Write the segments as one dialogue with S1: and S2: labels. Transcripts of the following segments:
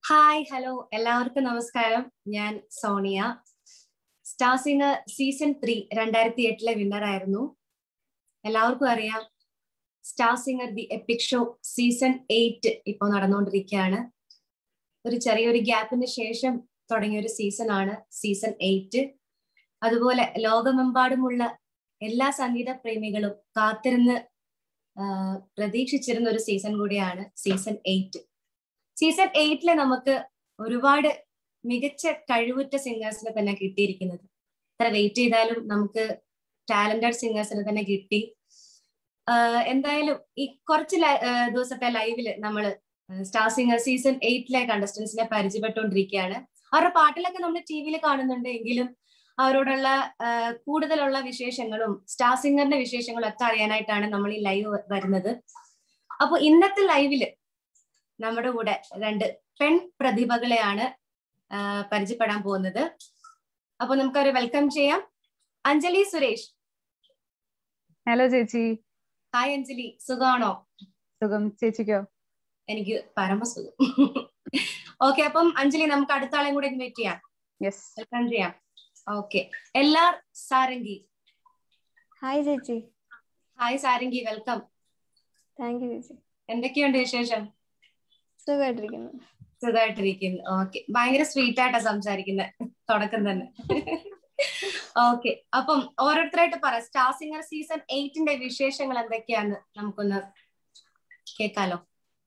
S1: Hi hello എല്ലാവർക്കും നമസ്കാരം ഞാൻ Sonia star singer season three രണ്ടായിരത്തി എട്ടിലെ വിന്നർ ആയിരുന്നു എല്ലാവർക്കും അറിയാം star singer the epic show season eight ഇപ്പോൾ നടന്നുകൊണ്ടിരിക്കുകയാണ് ഒരു ചെറിയൊരു ഗ്യാപ്പിന് ശേഷം തുടങ്ങിയ ഒരു സീസൺ ആണ് സീസൺ എയ്റ്റ് അതുപോലെ ലോകമെമ്പാടുമുള്ള എല്ലാ സംഗീത പ്രേമികളും കാത്തിരുന്ന് പ്രതീക്ഷിച്ചിരുന്ന ഒരു സീസൺ കൂടിയാണ് സീസൺ എയ്റ്റ് സീസൺ എയ്റ്റില് നമുക്ക് ഒരുപാട് മികച്ച കഴിവുറ്റ സിംഗേഴ്സിനെ തന്നെ കിട്ടിയിരിക്കുന്നത് എത്ര വെയിറ്റ് ചെയ്താലും നമുക്ക് ടാലന്റഡ് സിംഗേഴ്സിനെ തന്നെ കിട്ടി എന്തായാലും ഈ കുറച്ച് ദിവസത്തെ ലൈവില് നമ്മൾ സ്റ്റാർ സിംഗർ സീസൺ എയ്റ്റിലെ കണ്ടസ്റ്റൻസിനെ പരിചയപ്പെട്ടുകൊണ്ടിരിക്കുകയാണ് അവരുടെ പാട്ടിലൊക്കെ നമ്മൾ ടി വിയിൽ കാണുന്നുണ്ട് എങ്കിലും അവരോടുള്ള കൂടുതലുള്ള വിശേഷങ്ങളും സ്റ്റാർ സിംഗറിന്റെ വിശേഷങ്ങളും ഒക്കെ അറിയാനായിട്ടാണ് നമ്മൾ ഈ ലൈവ് വരുന്നത് അപ്പൊ ഇന്നത്തെ ലൈവില് നമ്മുടെ കൂടെ രണ്ട് പെൺ പ്രതിഭകളെയാണ് പരിചയപ്പെടാൻ പോകുന്നത് അപ്പൊ നമുക്കൊരു വെൽക്കം ചെയ്യാം അഞ്ജലി സുരേഷ്
S2: ഹലോ ചേച്ചി
S1: ഹായ് അഞ്ജലി സുഖമാണോ
S2: സുഖം ചേച്ചിക്കോ
S1: എനിക്ക് പരമസുഖം ഓക്കെ അപ്പം അഞ്ജലി നമുക്ക് അടുത്ത ആളെയും കൂടെ ഇൻവൈറ്റ് ചെയ്യാം
S2: യെസ്
S1: വെൽക്കം ചെയ്യാം ഓക്കെ എല്ലാർ സാരംഗി
S3: ഹായ് ചേച്ചി
S1: hi Sarangi welcome
S3: thank you ചേച്ചി
S1: എന്തൊക്കെയുണ്ട് വിശേഷം
S3: സുഖമായിട്ടിരിക്കുന്നു
S1: സുഖമായിട്ടിരിക്കുന്നു ഓക്കെ ഭയങ്കര സ്വീറ്റ് ആയിട്ടാ സംസാരിക്കുന്നത് തുടക്കം തന്നെ ഓക്കെ അപ്പം ഓരോരുത്തരായിട്ട് പറ സ്റ്റാർ സിംഗർ സീസൺ എയ്റ്റിന്റെ വിശേഷങ്ങൾ എന്തൊക്കെയാന്ന് നമുക്കൊന്ന് കേൾക്കാലോ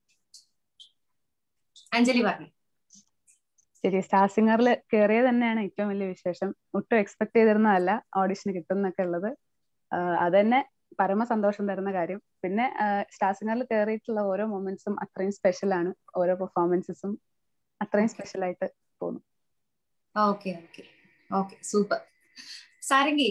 S1: അഞ്ജലി പറഞ്ഞു
S2: ശരി സ്റ്റാർ സിംഗറിൽ കയറിയത് തന്നെയാണ് ഏറ്റവും വലിയ വിശേഷം ഒട്ടും എക്സ്പെക്ട് ചെയ്തിരുന്നതല്ല ഓഡിഷന് കിട്ടുന്നൊക്കെ ഉള്ളത് അത് തന്നെ പരമ സന്തോഷം തരുന്ന കാര്യം പിന്നെ സ്റ്റാർ സിംഗറിൽ കയറിയിട്ടുള്ള ഓരോ മൊമെന്റ്സും അത്രയും സ്പെഷ്യൽ ആണ് ഓരോ പെർഫോമൻസസും അത്രയും സ്പെഷ്യൽ ആയിട്ട് തോന്നും
S1: okay okay okay super Sarangi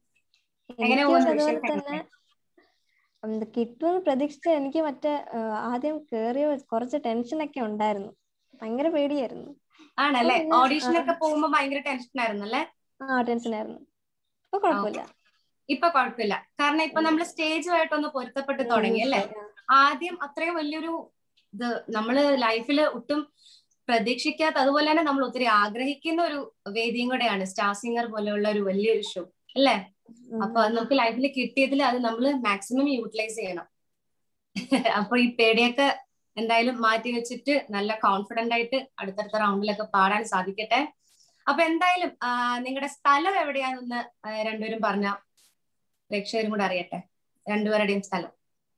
S3: അതുപോലെ തന്നെ കിട്ടുമെന്ന് പ്രതീക്ഷിച്ച എനിക്ക് മറ്റേ ആദ്യം കേറിയ കുറച്ച് ടെൻഷനൊക്കെ ഉണ്ടായിരുന്നു ഭയങ്കര പേടിയായിരുന്നു
S1: ആണല്ലേ ഓഡീഷനൊക്കെ പോകുമ്പോ ഭയങ്കര ടെൻഷൻ ആയിരുന്നു അല്ലേ
S3: ആ ടെൻഷൻ ആയിരുന്നു ഇപ്പൊ കുഴപ്പമില്ല
S1: ഇപ്പൊ കുഴപ്പമില്ല കാരണം ഇപ്പൊ നമ്മൾ സ്റ്റേജുമായിട്ടൊന്ന് പൊരുത്തപ്പെട്ട് തുടങ്ങി അല്ലേ ആദ്യം അത്രയും വലിയൊരു ഇത് നമ്മള് ലൈഫിൽ ഒട്ടും പ്രതീക്ഷിക്കാത്ത അതുപോലെ തന്നെ നമ്മൾ ഒത്തിരി ആഗ്രഹിക്കുന്ന ഒരു വേദിയും കൂടെയാണ് സ്റ്റാർ സിംഗർ പോലെയുള്ള ഒരു വലിയൊരു ഷോ അല്ലേ അപ്പൊ അത് നമുക്ക് ലൈഫിൽ കിട്ടിയതിൽ അത് നമ്മൾ മാക്സിമം യൂട്ടിലൈസ് ചെയ്യണം അപ്പൊ ഈ പേടിയൊക്കെ എന്തായാലും മാറ്റി വെച്ചിട്ട് നല്ല കോൺഫിഡന്റ് ആയിട്ട് അടുത്തടുത്ത റൗണ്ടിലൊക്കെ പാടാൻ സാധിക്കട്ടെ അപ്പൊ എന്തായാലും നിങ്ങളുടെ സ്ഥലം എവിടെയാണെന്ന് രണ്ടുപേരും പറഞ്ഞ പ്രേക്ഷകരും കൂടെ അറിയട്ടെ രണ്ടുപേരുടെയും സ്ഥലം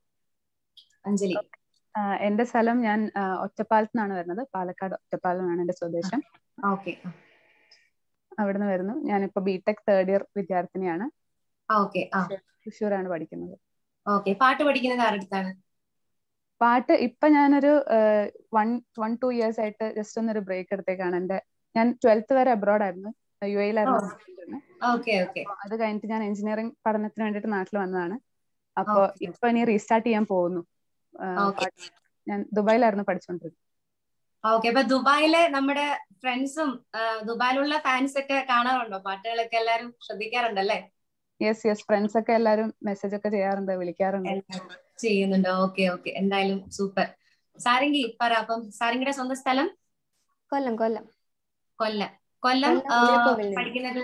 S1: അഞ്ജലി
S2: എന്റെ സ്ഥലം ഞാൻ ഒറ്റപ്പാലത്ത് നിന്നാണ് വരുന്നത് പാലക്കാട് ഒറ്റപ്പാലമാണ് എന്റെ സ്വദേശം
S1: ഓക്കെ
S2: അവിടുന്ന് വരുന്നു ഞാനിപ്പോ ബിടെക് തേർഡ് ഇയർ വിദ്യാർത്ഥിനിയാണ്
S1: ഓക്കെ
S2: തൃശ്ശൂരാണ് പഠിക്കുന്നത്
S1: ഓക്കെ പാട്ട് പഠിക്കുന്നത് ആരടുത്താണ്
S2: പാട്ട് ഇപ്പൊ ഞാനൊരു വൺ വൺ ടു ഇയേഴ്സ് ആയിട്ട് ജസ്റ്റ് ഒന്നൊരു ബ്രേക്ക് എടുത്തേക്കാണ് എന്റെ ഞാൻ ട്വൽത്ത് വരെ അബ്രോഡ് ആയിരുന്നു യു എയിലായിരുന്നു അത് കഴിഞ്ഞിട്ട് ഞാൻ എഞ്ചിനീയറിംഗ് പഠനത്തിന് വേണ്ടിട്ട് നാട്ടിൽ വന്നതാണ് അപ്പൊ ഇപ്പൊ ഇനി റീസ്റ്റാർട്ട് ചെയ്യാൻ പോകുന്നു ഞാൻ ദുബായിലായിരുന്നു പഠിച്ചോണ്ടിരുന്നത്
S1: ഓക്കെ അപ്പൊ ദുബായിലെ നമ്മുടെ ഫ്രണ്ട്സും ദുബായിലുള്ള ഫാൻസ് ഒക്കെ കാണാറുണ്ടോ പാട്ടുകളൊക്കെ എല്ലാരും ശ്രദ്ധിക്കാറുണ്ടല്ലേ
S2: യെസ് യെസ് ഫ്രണ്ട്സ് ഒക്കെ എല്ലാരും മെസ്സേജ് ഒക്കെ ചെയ്യാറുണ്ട് വിളിക്കാറുണ്ട്
S1: ചെയ്യുന്നുണ്ട് ഓക്കെ ഓക്കെ എന്തായാലും സൂപ്പർ സാരംഗി പറ അപ്പം സാരംഗിയുടെ സ്വന്തം സ്ഥലം
S3: കൊല്ലം കൊല്ലം
S1: കൊല്ലം കൊല്ലം പഠിക്കുന്നത്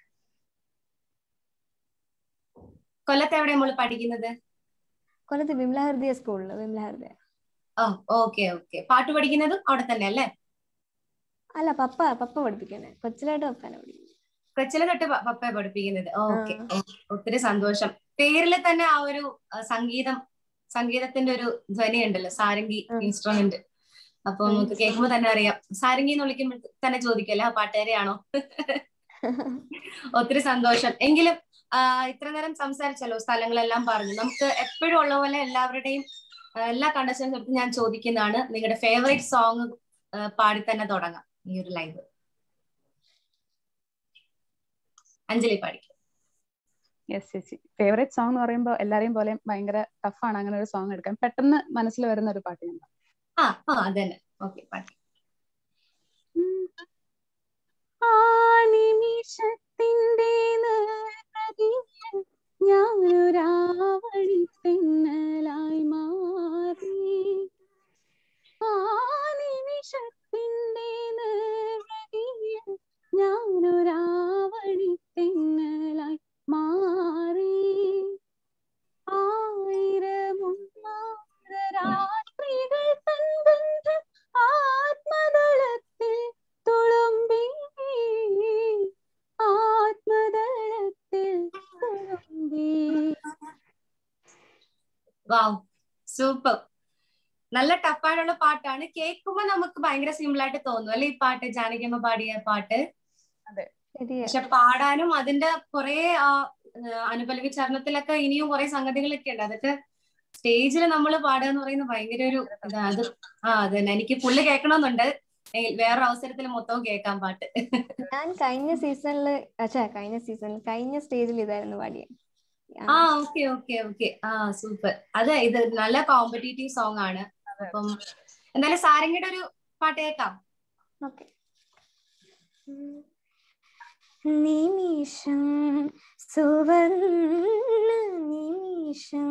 S1: കൊല്ലത്ത് എവിടെ നമ്മൾ പഠിക്കുന്നത്
S3: കൊല്ലത്ത് വിമല ഹൃദയ സ്കൂളില് വിമല ഹൃദയ
S1: ഓ ഓക്കെ ഓക്കെ പാട്ട് പഠിക്കുന്നതും അവിടെ തന്നെ അല്ലേ
S3: അല്ല പപ്പ പപ്പ പഠിപ്പിക്കണേ കൊച്ചിലായിട്ട് പപ്പനെ പഠിക്കുന്നത്
S1: കൊച്ചിലെ തൊട്ട് പപ്പ പഠിപ്പിക്കുന്നത് ഓക്കെ ഒത്തിരി സന്തോഷം പേരിൽ തന്നെ ആ ഒരു സംഗീതം സംഗീതത്തിന്റെ ഒരു ധ്വനി ഉണ്ടല്ലോ സാരംഗി ഇൻസ്ട്രുമെന്റ് അപ്പൊ നമുക്ക് കേൾക്കുമ്പോൾ തന്നെ അറിയാം സാരംഗി എന്ന് വിളിക്കുമ്പോൾ തന്നെ ചോദിക്കല്ലേ ആ പാട്ടുകാരെയാണോ ഒത്തിരി സന്തോഷം എങ്കിലും ഇത്ര നേരം സംസാരിച്ചല്ലോ സ്ഥലങ്ങളെല്ലാം പറഞ്ഞു നമുക്ക് എപ്പോഴും ഉള്ള പോലെ എല്ലാവരുടെയും എല്ലാ കണ്ടസ്റ്റൻസും ഞാൻ ചോദിക്കുന്നതാണ് നിങ്ങളുടെ ഫേവറേറ്റ് സോങ് പാടി തന്നെ തുടങ്ങാം ഈ ഒരു ലൈവ് അഞ്ജലി പാടിക്കും
S2: യെസ് ചേച്ചി ഫേവറേറ്റ് സോങ് എന്ന് പറയുമ്പോൾ എല്ലാരെയും പോലെ ഭയങ്കര ടഫാണ് അങ്ങനെ ഒരു സോങ് എടുക്കാൻ പെട്ടെന്ന് മനസ്സിൽ വരുന്ന ഒരു പാട്ട് ഞാൻ
S1: ആ ആ അതന്നെ ഓക്കെ പാട്ട്
S2: നിമിഷത്തിന്റെ ഞാനൊരാവണി തെന്നലായി മാറി ആ നിമിഷത്തിന്റെ
S1: വാവ് സൂപ്പർ നല്ല ടഫായിട്ടുള്ള പാട്ടാണ് കേൾക്കുമ്പോ നമുക്ക് ഭയങ്കര സിമ്പിൾ ആയിട്ട് തോന്നും അല്ലെ ഈ പാട്ട് ജാനകിയമ്മ പാടിയ പാട്ട്
S3: ശരിയാ
S1: പക്ഷെ പാടാനും അതിന്റെ കുറെ അനുപലവി ചരണത്തിലൊക്കെ ഇനിയും കുറെ സംഗതികളൊക്കെ ഉണ്ട് അതൊക്കെ സ്റ്റേജിൽ നമ്മൾ പാടുക എന്ന് പറയുന്നത് ഭയങ്കര ഒരു ഇതാ അത് ആ അത് തന്നെ എനിക്ക് ഫുള്ള് കേൾക്കണമെന്നുണ്ട് എങ്കിൽ വേറൊരു അവസരത്തിൽ മൊത്തവും കേൾക്കാൻ പാട്ട്
S3: ഞാൻ കഴിഞ്ഞ സീസണില് അച്ഛാ കഴിഞ്ഞ സീസണിൽ കഴിഞ്ഞ സ്റ്റേജിൽ ഇതായിരുന്നു പാടിയ
S1: ആ ഓക്കെ ഓക്കെ ഓക്കെ ആ സൂപ്പർ അതെ ഇത് നല്ല കോമ്പറ്റേറ്റീവ് സോങ് ആണ് അപ്പം എന്തായാലും സാരംഗയുടെ ഒരു പാട്ട് കേൾക്കാം
S3: ഓക്കെ നിമിഷം സുവർണ നിമിഷം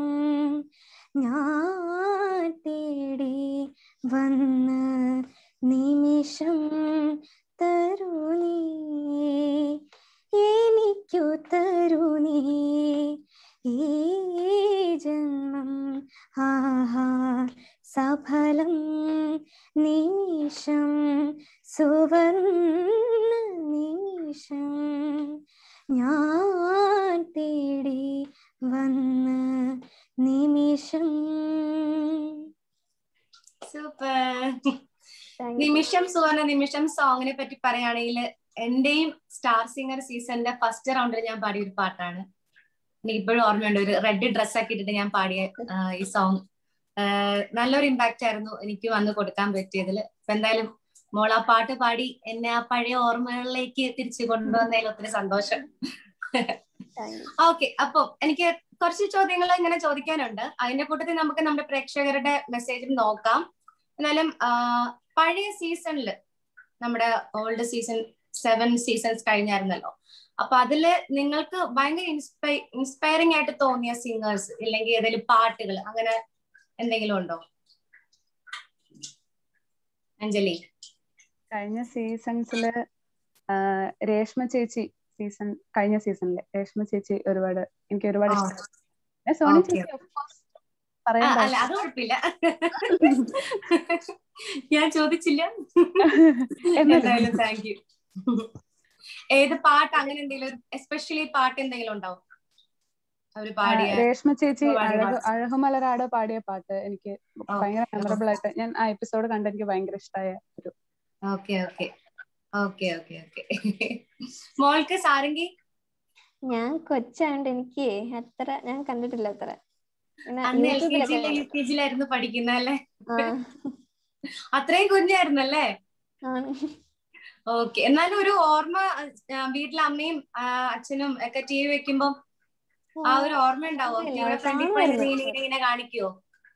S3: ഞാൻ തേടി വന്ന നിമിഷം തരുണീ എനിക്കു തരുണീ ഈ ജന്മം ആഹാ സഫലം നിമിഷം സുവർണ നിമിഷം ഞാൻ തേടി വന്ന നിമിഷം
S1: സൂപ്പർ നിമിഷം സുവർണ നിമിഷം സോങ്ങിനെ പറ്റി പറയുകയാണെങ്കിൽ എന്റെയും സ്റ്റാർ സിംഗർ സീസണിന്റെ ഫസ്റ്റ് റൗണ്ടിൽ ഞാൻ പാടിയ ഒരു പാട്ടാണ് എനിക്ക് ഇപ്പോഴും ഓർമ്മയുണ്ട് ഒരു റെഡ് ഡ്രസ് ഒക്കെ ഇട്ടിട്ട് ഞാൻ പാടിയ ആ, ഈ സോങ് നല്ലൊരു ഇമ്പാക്റ്റ് ആയിരുന്നു എനിക്ക് വന്ന് കൊടുക്കാൻ പറ്റിയതിൽ അപ്പൊ എന്തായാലും മോൾ ആ പാട്ട് പാടി എന്നെ ആ പഴയ ഓർമ്മകളിലേക്ക് തിരിച്ചു കൊണ്ടുവന്നതിൽ ഒത്തിരി സന്തോഷം ഓക്കെ അപ്പൊ എനിക്ക് കുറച്ച് ചോദ്യങ്ങൾ ഇങ്ങനെ ചോദിക്കാനുണ്ട് അതിന്റെ കൂട്ടത്തിൽ നമുക്ക് നമ്മുടെ പ്രേക്ഷകരുടെ മെസ്സേജും നോക്കാം എന്നാലും ആ, പഴയ സീസണിൽ നമ്മുടെ ഓൾഡ് സീസൺ സെവൻ സീസൺസ് കഴിഞ്ഞായിരുന്നല്ലോ അപ്പൊ അതില് നിങ്ങൾക്ക് ഭയങ്കര ഇൻസ്പൈ ഇൻസ്പയറിംഗ് ആയിട്ട് തോന്നിയ സിംഗേഴ്സ് ഇല്ലെങ്കിൽ ഏതെങ്കിലും പാട്ടുകൾ അങ്ങനെ എന്തെങ്കിലും ഉണ്ടോ അഞ്ജലി
S2: കഴിഞ്ഞ സീസൺസില് രേഷ്മ ചേച്ചി സീസൺ കഴിഞ്ഞ സീസണില് രേഷ്മ ചേച്ചി ഒരുപാട് എനിക്ക് ഒരുപാട്
S1: ആ.
S2: ഇഷ്ടം പിന്നെ സോണി
S1: Okay.
S2: ചേച്ചി of course
S1: ആ,
S2: പറയാൻ
S1: അല്ല അത് കുഴപ്പമില്ല ഞാൻ ചോദിച്ചില്ല
S2: എന്നില്ല.
S1: എന്തായാലും താങ്ക് യു ഏത് പാട്ട് അങ്ങനെ എന്തെങ്കിലും എസ്പെഷ്യലി പാട്ട് എന്തെങ്കിലും ഉണ്ടാവും അവര് പാടിയ
S2: രേഷ്മ ചേച്ചി
S1: പാടിയ
S2: അഴകു
S1: പാട്ട്.
S2: അഴകുമലരാട് പാടിയ പാട്ട് എനിക്ക്
S1: Okay.
S2: ഭയങ്കര മെമ്മറബിൾ ആയിട്ട് ഞാൻ ആ എപ്പിസോഡ് കണ്ട് എനിക്ക് ഭയങ്കര ഇഷ്ടമായ ഒരു
S1: okay okay okay okay okay മോൾക്ക് സാരംഗി
S3: ഞാൻ കൊച്ചായോണ്ട് എനിക്ക് അത്ര ഞാൻ കണ്ടിട്ടില്ല അത്ര പിന്നെ
S1: അന്ന് എൽ കെ
S3: യൂട്യൂബിലൊക്കെ
S1: ജിയിലെ യു
S3: കണ്ടിട്ടുണ്ട്.
S1: കെ ജിയിലായിരുന്നു പഠിക്കുന്നല്ലേ
S3: ആ,
S1: അത്രയും കുഞ്ഞായിരുന്നല്ലേ
S3: ആണ്.
S1: ഓക്കെ എന്നാലും ഒരു ഓർമ്മ ആ, വീട്ടിലെ അമ്മയും ആ, അച്ഛനും ഒക്കെ ടി വി വെക്കുമ്പോ ആ ഒരു ഓർമ്മ ഉണ്ടാവോ
S3: ഓർമ്മയില്ല,
S1: ടിവിയുടെ ഫ്രണ്ടിൽ പോയി
S3: കാണുമായിരുന്നു.
S1: ഇങ്ങനെ ഇങ്ങനെ ഇങ്ങനെ കാണിക്കുവോ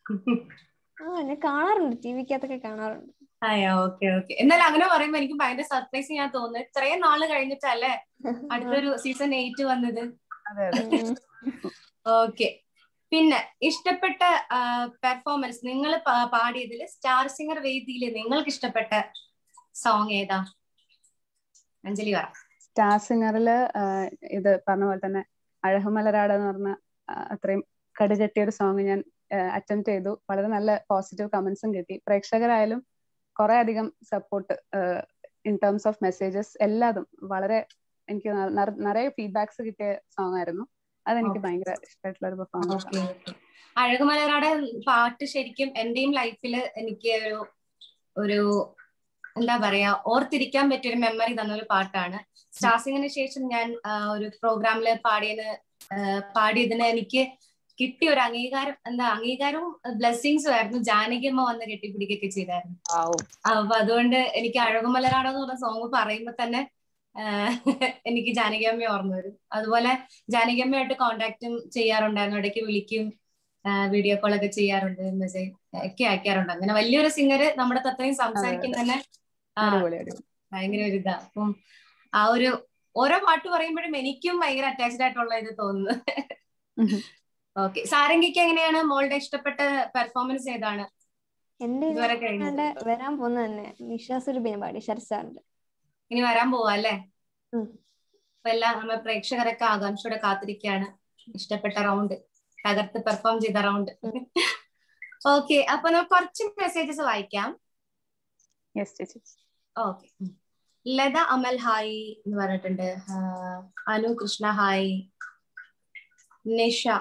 S3: ആ ഞാൻ കാണാറുണ്ട് ടി വിക്കകത്തൊക്കെ കാണാറുണ്ട്
S1: അയ്യോ ഓക്കെ ഓക്കെ എന്നാലും അങ്ങനെ പറയുമ്പോ എനിക്ക് ഭയങ്കര സർപ്രൈസ് ഞാൻ തോന്നുന്നു ഇത്രയും നാള് കഴിഞ്ഞിട്ടല്ലേ അടുത്തൊരു സീസൺ എയ്റ്റ് വന്നത്
S2: അതെ അതെ
S3: ഉം.
S1: ഓക്കെ പിന്നെ ഇഷ്ടപ്പെട്ട പെർഫോമൻസ് നിങ്ങൾ പാടിയതിൽ സ്റ്റാർ സിംഗർ വേദിയിൽ നിങ്ങൾക്ക് ഇഷ്ടപ്പെട്ട സോങ് ഏതാ അഞ്ജലി പറ
S2: സ്റ്റാർ സിംഗറില് ഇത് പറഞ്ഞ പോലെ തന്നെ അഴകുമലരാട് എന്ന് പറഞ്ഞ ആ, അത്രയും കടുകെട്ടിയ ഒരു സോങ് ഞാൻ അറ്റംപ്റ്റ് ചെയ്തു വളരെ നല്ല പോസിറ്റീവ് കമന്റ്സും കിട്ടി പ്രേക്ഷകരായാലും കുറെ അധികം support in terms of messages എല്ലാതും വളരെ എനിക്ക് ന- നിറ- നിറയെ ഫീഡ്ബാക്സ് കിട്ടിയ സോങ് ആയിരുന്നു അതെനിക്ക്
S1: Okay.
S2: ഭയങ്കര ഇഷ്ടമായിട്ടുള്ള ഒരു പെർഫോമൻസ്
S1: ഓക്കെ ഓക്കെ അഴകുമലയുടെ പാട്ട് ശരിക്കും എന്റെയും ലൈഫില് എനിക്ക് ഒരു ഒരു എന്താ പറയാ ഓർത്തിരിക്കാൻ പറ്റിയ ഒരു മെമ്മറി തന്ന ഒരു പാട്ടാണ് സ്റ്റാർസിങ്ങിന് ശേഷം ഞാൻ ആ, ഒരു പ്രോഗ്രാമില് പാടിയതിന് ആ, പാടിയതിന് എനിക്ക് കിട്ടിയ ഒരു അംഗീകാരം എന്താ അംഗീകാരവും ബ്ലെസ്സിങ്സും ആയിരുന്നു ജാനകിയമ്മ വന്ന് കെട്ടിപ്പിടിക്കുകയൊക്കെ ചെയ്തായിരുന്നു അപ്പൊ അതുകൊണ്ട് എനിക്ക് അഴകുമലരാടോ എന്ന് പറഞ്ഞ സോങ് പറയുമ്പോ തന്നെ ആ, എനിക്ക് ജാനകിയമ്മ ഓർമ്മ വരും അതുപോലെ ജാനകിയമ്മയായിട്ട് കോണ്ടാക്റ്റും ചെയ്യാറുണ്ടായിരുന്നു ഇടയ്ക്ക് വിളിക്കും വീഡിയോ കോൾ ഒക്കെ ചെയ്യാറുണ്ട് മെസ്സേജ് ഒക്കെ അയക്കാറുണ്ട് അങ്ങനെ വലിയൊരു സിംഗർ നമ്മുടെ അത്രയും സംസാരിക്കും തന്നെ ആ,
S2: അടിപൊളി അടിപൊളി
S1: ഭയങ്കര ഒരു ഇതാ അപ്പം ആ ഒരു ഓരോ പാട്ട് പറയുമ്പോഴും എനിക്കും ഭയങ്കര അറ്റാച്ച്ഡ് ആയിട്ടുള്ള ഇത് തോന്നുന്നു
S2: ഉം.
S1: ഓക്കെ സാരംഗിക്ക് എങ്ങനെയാണ് മോളുടെ ഇഷ്ടപ്പെട്ട പെർഫോമൻസ് ഏതാണ്
S3: എന്റെ ഇത്
S1: ഇതുവരെ കഴിഞ്ഞത്
S3: കണ്ട് വരാൻ പോകുന്ന തന്നെ നിഷാസുരഭിനെ പാടി ശരസാറിന്റെ
S1: ഇനി വരാൻ പോവാ അല്ലേ
S3: ഉം.
S1: അപ്പൊ എല്ലാം നമ്മൾ പ്രേക്ഷകരൊക്കെ ആകാംക്ഷയോടെ കാത്തിരിക്കുകയാണ് ഇഷ്ടപ്പെട്ട റൗണ്ട് തകർത്ത് പെർഫോം ചെയ്ത റൗണ്ട്
S3: ഉം.
S1: ഓക്കെ അപ്പൊ നമുക്ക് കുറച്ച് മെസ്സേജസ് വായിക്കാം
S2: യെസ് ചേച്ചി
S1: ഓക്കെ ലത അമൽ ഹായ് എന്ന് പറഞ്ഞിട്ടുണ്ട് ആ, അനു കൃഷ്ണ ഹായ് നിഷ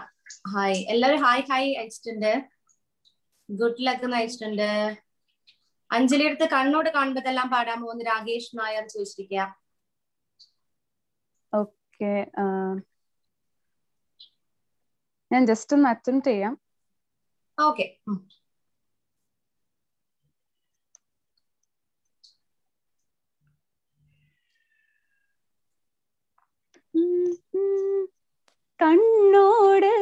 S1: ഹായ് എല്ലാവരും ഹായ് ഹായ് അയച്ചിട്ടുണ്ട് ഗുഡ് ലക്ക് എന്ന് അയച്ചിട്ടുണ്ട് അഞ്ജലി അടുത്ത് കണ്ണോട് കാണുമ്പോഴെല്ലാം പാടാൻ പോകുന്ന രാകേഷ് നായർ ചോദിച്ചിരിക്കുക
S2: ഓക്കെ ഞാൻ ജസ്റ്റ് ഒന്ന് അറ്റൻഡ് ചെയ്യാം
S1: ഓക്കെ
S2: கண்ணோடு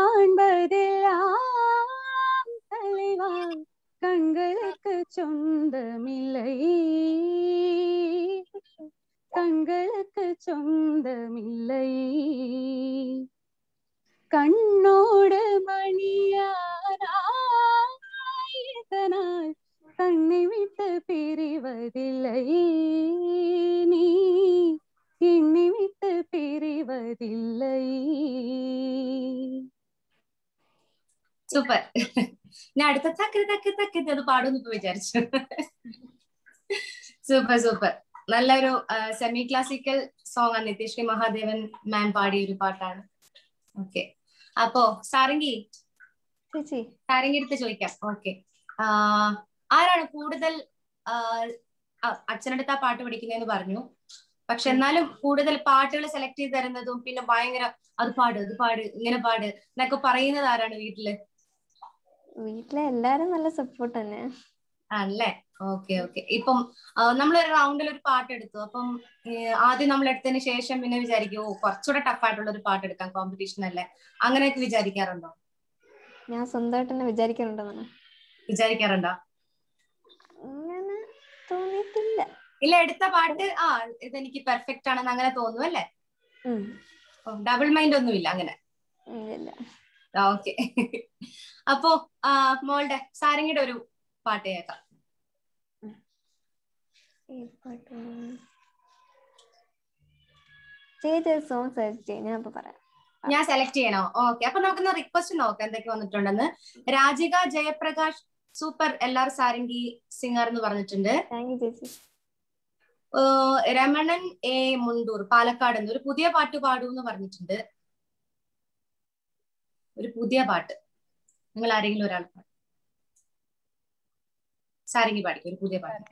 S2: காண்பதெல்லாம் தலைவா கண்களுக்கு சொந்தமில்லை கண்களுக்கு சொந்தமில்லை கண்ணோடு மணியானாய் கண்ணை விட்டு பிரிவதில்லை நீ என்னை விட்டு பிரிவதில்லை
S1: സൂപ്പർ ഞാൻ അടുത്ത തക്ക് തക്ക് തക്ക് അത് പാടുമെന്ന് ഇപ്പൊ വിചാരിച്ചു സൂപ്പർ സൂപ്പർ നല്ലൊരു സെമി ക്ലാസിക്കൽ സോങ് ആണ് നിത്യശ്രീ മഹാദേവൻ മാം പാടിയ ഒരു പാട്ടാണ് ഓക്കെ അപ്പോ സാരംഗി
S3: ചേച്ചി
S1: സാരംഗി എടുത്ത് ചോദിക്കാം ഓക്കെ ആരാണ് കൂടുതൽ അച്ഛനടുത്ത് ആ പാട്ട് പഠിക്കുന്നതെന്ന് പറഞ്ഞു പക്ഷെ എന്നാലും കൂടുതൽ പാട്ടുകൾ സെലക്ട് ചെയ്ത് തരുന്നതും പിന്നെ ഭയങ്കര അത് പാട് അത് പാട് ഇങ്ങനെ പാട് എന്നൊക്കെ പറയുന്നത് ആരാണ് വീട്ടില്
S3: വീട്ടിലെ എല്ലാരും നല്ല സപ്പോർട്ട് തന്നെ
S1: ആണല്ലേ ഓക്കെ ഓക്കെ ഇപ്പം നമ്മളൊരു റൗണ്ടിൽ ഒരു പാട്ട് എടുത്തു അപ്പം ആദ്യം നമ്മൾ എടുത്തതിന് ശേഷം പിന്നെ വിചാരിക്കും ഓ കുറച്ചുകൂടെ ടഫ് ആയിട്ടുള്ള ഒരു പാട്ട് എടുക്കാം കോമ്പറ്റീഷൻ അല്ലേ അങ്ങനെയൊക്കെ വിചാരിക്കാറുണ്ടോ
S3: ഞാൻ സ്വന്തമായിട്ട് തന്നെ വിചാരിക്കാറുണ്ടെന്നാണ്
S1: വിചാരിക്കാറുണ്ടോ
S3: അങ്ങനെ തോന്നിയിട്ടില്ല
S1: ഇല്ല എടുത്ത പാട്ട് ആ ഇതെനിക്ക് പെർഫെക്റ്റ് ആണെന്ന് അങ്ങനെ തോന്നുന്നു അല്ലേ
S3: ഉം.
S1: ഡബിൾ മൈൻഡ് ഒന്നുമില്ല അങ്ങനെ
S3: ഇല്ല
S1: ഓക്കെ അപ്പോ ആ മോളുടെ സാരംഗിയുടെ ഒരു പാട്ട് കേൾക്കാം
S3: ഈ പാട്ട് ചേച്ചി സോങ് സെലക്ട് ചെയ്യും ഞാൻ ഇപ്പൊ പറയാം
S1: ഞാൻ സെലക്ട് ചെയ്യണോ ഓക്കെ അപ്പൊ നമുക്കൊന്ന് റിക്വസ്റ്റ് നോക്കാം എന്തൊക്കെ വന്നിട്ടുണ്ടെന്ന് Rajika Jayaprakash super L R Sarangi singer എന്ന് പറഞ്ഞിട്ടുണ്ട്
S3: താങ്ക് യു ചേച്ചി
S1: ഏഹ് രമണൻ എ മുണ്ടൂർ പാലക്കാട് എന്ന് ഒരു പുതിയ പാട്ട് പാടൂ എന്ന് പറഞ്ഞിട്ടുണ്ട് ഒരു പുതിയ പാട്ട് നിങ്ങൾ ആരെങ്കിലും ഒരാൾ പാടും സാരംഗി പാടിക്കും ഒരു പുതിയ പാട്ട്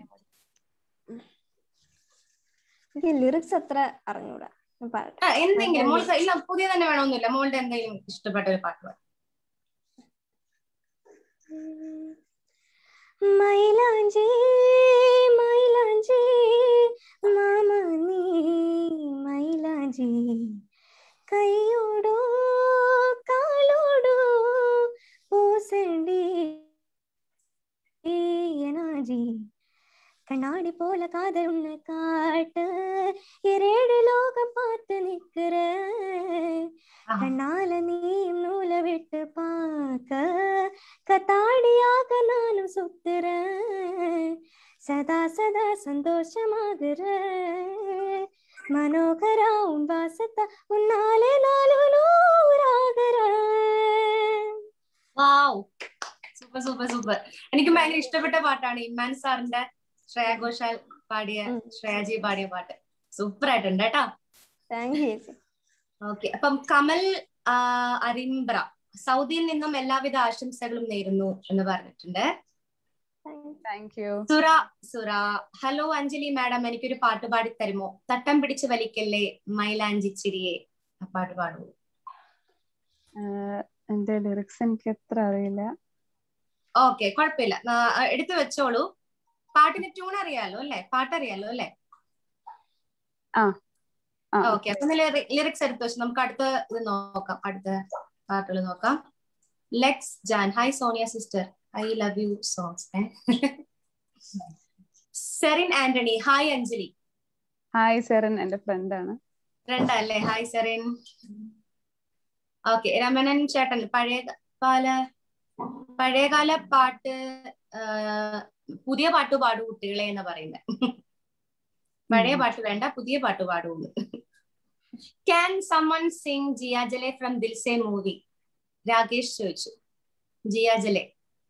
S3: എനിക്ക് ലിറിക്സ് അത്ര അറിഞ്ഞൂടാ ഞാൻ പാടാം
S1: ആ, എന്തെങ്കിലും മോൾക്ക് ഇല്ല പുതിയ തന്നെ വേണമെന്നില്ല മോളുടെ എന്തെങ്കിലും ഇഷ്ടപ്പെട്ട ഒരു പാട്ട് പാടും
S3: മൈലാഞ്ചി മൈലാഞ്ചി മാമ നീ മൈലാഞ്ചി കൈയോടോ കാലോടോ பூசண்டி எனாஜி கண்ணாடி போல காதல் உன்னை காட்ட இரேடு லோகம் பார்த்து நிக்கிற கண்ணால நீ நூலை விட்டு பார்க்க கத்தாடியாக நானும் சுத்துறேன் சதா சதா சந்தோஷமாகுற மனோகரா உன் வாசத்தா உன்னாலே நாளும் நூறாகுற
S1: വാവ് സൂപ്പർ സൂപ്പർ സൂപ്പർ എനിക്ക് ഭയങ്കര ഇഷ്ടപ്പെട്ട പാട്ടാണ് ഇമ്മാൻ സാറിന്റെ ശ്രേയ ഘോഷാൽ പാടിയ
S3: ഉം.
S1: ശ്രേയജി പാടിയ പാട്ട് സൂപ്പർ ആയിട്ടുണ്ട് കേട്ടോ
S3: താങ്ക് യു ചേച്ചി
S1: ഓക്കെ അപ്പം കമൽ ആ, അരിമ്പ്ര സൗദിയിൽ നിന്നും എല്ലാവിധ ആശംസകളും നേരുന്നു എന്ന് പറഞ്ഞിട്ടുണ്ട്
S2: thank you
S1: Sura Sura hello Anjali madam എനിക്കൊരു പാട്ട് പാടി തരുമോ തട്ടം പിടിച്ച് വലിക്കല്ലേ മൈലാഞ്ചി ചിരിയെ ആ പാട്ട് പാടൂ
S2: എന്റെ ലിറിക്സ് എനിക്ക് എത്ര അറിയില്ല
S1: ഓക്കെ കുഴപ്പമില്ല നാ- ആ, എടുത്തു വെച്ചോളൂ പാട്ടിന് ട്യൂൺ അറിയാലോ അല്ലെ പാട്ട് അറിയാലോ അല്ലെ
S2: ആ ആ
S1: ഓക്കെ അപ്പൊ ലിറിക്സ് എടുത്തു വെച്ചു നമുക്ക് അടുത്ത ഇത് നോക്കാം അടുത്ത പാട്ടുകൾ നോക്കാം Lex Jan hi Sonia sister I love you songs Serin Antony hi Anjali
S2: hi Seren എന്റെ ഫ്രണ്ട് ആണ്
S1: രണ്ടല്ലേ ഹായ് സെറിൻ ഓക്കെ രമണൻ ചേട്ടൻ പഴയ കാല പഴയകാല പാട്ട് ആ, പുതിയ പാട്ട് പാടൂ കുട്ടികളെ എന്ന് പറയുന്നത് പഴയ പാട്ട് വേണ്ട പുതിയ പാട്ട് പാടുള്ളൂ can someone sing Jiya Jale from Dil Se movie Rakesh ചോദിച്ചു ജിയാജലെ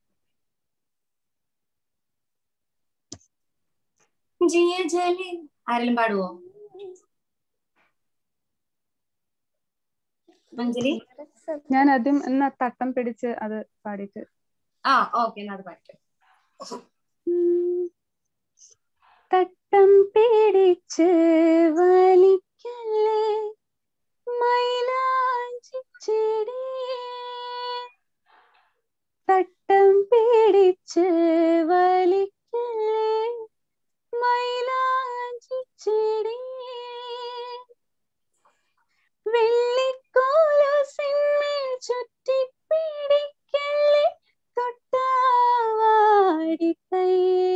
S1: ജിയാജലെ ആരെങ്കിലും പാടുവോ അഞ്ജലി
S2: ഞാൻ ആദ്യം എന്നാ തട്ടം പിടിച്ച് അത് പാടിയിട്ട്
S1: ആ ഓക്കെ എന്നാ അത് പാടിക്കോ
S2: തട്ടം പിടിച്ച് വലിക്കല്ലേ മൈലാഞ്ചി ചെടി തട്ടം പിടിച്ച് വലിക്കല്ലേ മൈലാഞ്ചി ചെടി വെള്ളിക്കോലസിന്മേൽ ചുറ്റി പിടിക്കല്ലേ തൊട്ടാവാടി തൈ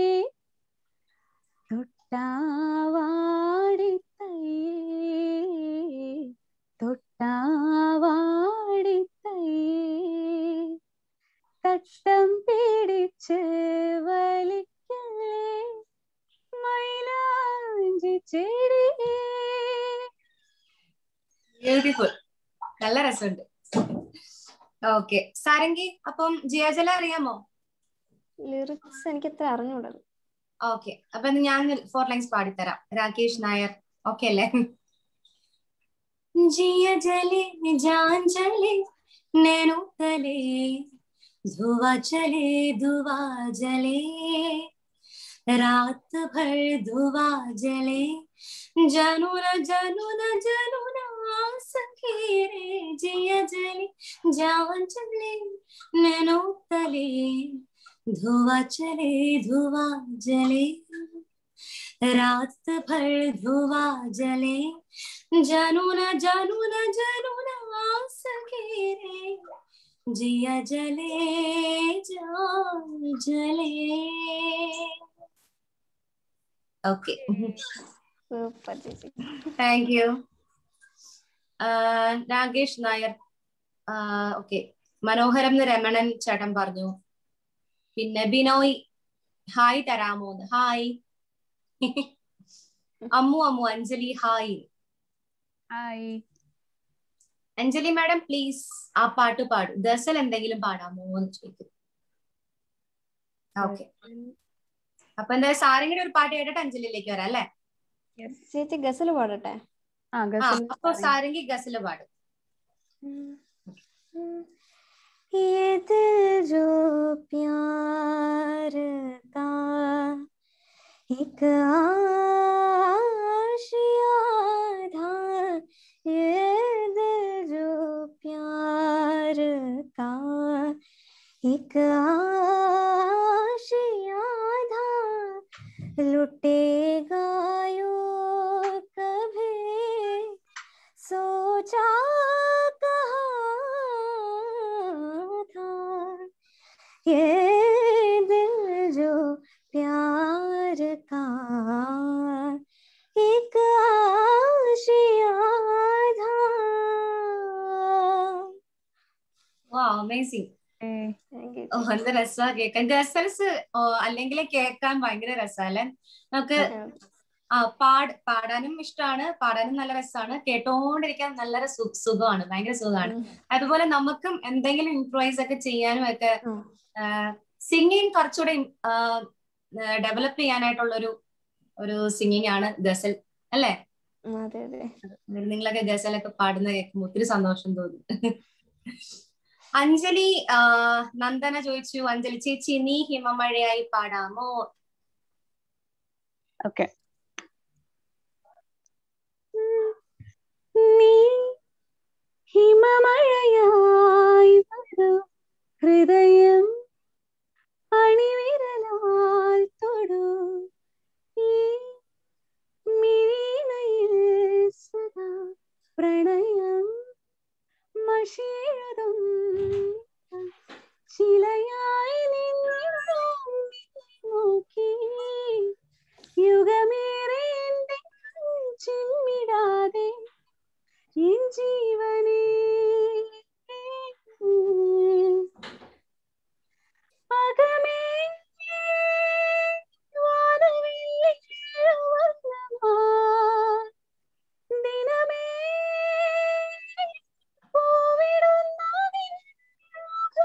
S2: തൊട്ടാവാടി തൈ തൊട്ടാവാടി തൈ തട്ടം പിടിച്ച് വലിക്കല്ലേ മൈലാഞ്ചി ചെടി
S1: ബ്യൂട്ടിഫുൾ നല്ല രസമുണ്ട് ഓക്കെ സാരംഗി അപ്പം ജിയാജല അറിയാമോ
S3: ലിറിക്സ് എനിക്ക് അത്ര അറിഞ്ഞൂടത്
S1: ഓക്കെ അപ്പൊ ഞാൻ ഫോർ ലൈൻസ് പാടിത്തരാം രാകേഷ് നായർ ഓക്കെ അല്ലേ ജിയ ജലെ ജാൻ ജലെ നേനു തലേ धुआ चले धुआ जले रात भर धुआ जले जनुन जनुन जनुन सखी रे जिया जले जान चले नैनो तले धुआ चले धुआ जले रात भर धुआ जले जनुन जनुन जनुन सखी रे जिया जले जान जले ഓക്കെ
S3: സൂപ്പർ ചേച്ചി
S1: thank you Rakesh Nair okay മനോഹരം എന്ന് രമണൻ ചേട്ടൻ പറഞ്ഞു പിന്നെ ബിനോയ് ഹായ് തരാമോന്ന് hi Ammu Ammu Anjali hi
S2: hi
S1: Anjali madam please ആ പാട്ട് പാടും ഗസൽ എന്തെങ്കിലും പാടാമോ എന്ന് ചോദിക്കും ഓക്കെ അപ്പൊ എന്താ സാരംഗിയുടെ ഒരു പാട്ട് കേട്ടിട്ട് അഞ്ജലിയിലേക്ക് വരാം അല്ലേ
S3: ചേച്ചി ഗസൽ പാടട്ടെ
S2: ആ
S1: ആ
S2: ഗസൽ
S1: അപ്പൊ സാരംഗി ഗസല് പാടും
S3: ये दिल जो प्यार का एक आशिया था ये दिल जो प्यार का एक आशिया था लुटेगा यो कभी सोचा कहा था ये दिल जो प्यार का एक आशिया था
S1: വാ അമേസിങ്
S3: Thank you.
S1: ഓ എന്ത് രസാ കേൾക്കാൻ ഗസൽസ് അല്ലെങ്കിൽ കേൾക്കാൻ ഭയങ്കര രസമല്ലേ നമുക്ക് ആ പാട് പാടാനും ഇഷ്ടമാണ് പാടാനും നല്ല രസമാണ് കേട്ടോണ്ടിരിക്കാൻ നല്ല സു- സുഖമാണ് ഭയങ്കര സുഖമാണ്
S3: ഉം.
S1: അതുപോലെ നമുക്കും എന്തെങ്കിലും ഇംപ്രൂവൈസ് ഒക്കെ ചെയ്യാനും ഒക്കെ
S3: ഉം.
S1: സിംഗിങ് കുറച്ചുകൂടെ ഡെവലപ്പ് ചെയ്യാനായിട്ടുള്ള ഒരു ഒരു സിംഗിങ് ആണ് ഗസൽ അല്ലേ
S3: ഉം, അതെ അതെ
S1: നിങ്ങളൊക്കെ ഗസലൊക്കെ പാടുന്ന കേൾക്കുമ്പോൾ ഒത്തിരി സന്തോഷം തോന്നി അഞ്ജലി ആ, നന്ദന ചോദിച്ചു അഞ്ജലി ചേച്ചി നീ ഹിമമഴയായി പാടാമോ
S2: ഓക്കെ നീ ഹിമമഴയായി വരൂ ഹൃദയം അണിവിരലാൽ തൊടൂ ഈ മിഴിനയിൽ സദാ പ്രണയം മഷിയതും ചിലയായി നിന്നിടും നോക്കി യുഗമേറെ എന്റെ ചിമ്മിടാതെ എൻ ജീവനേ അകമേ വാനവില്ലിവർണ്ണമാ ദിനമേ പൂവിടുന്ന നിൻ മുഖം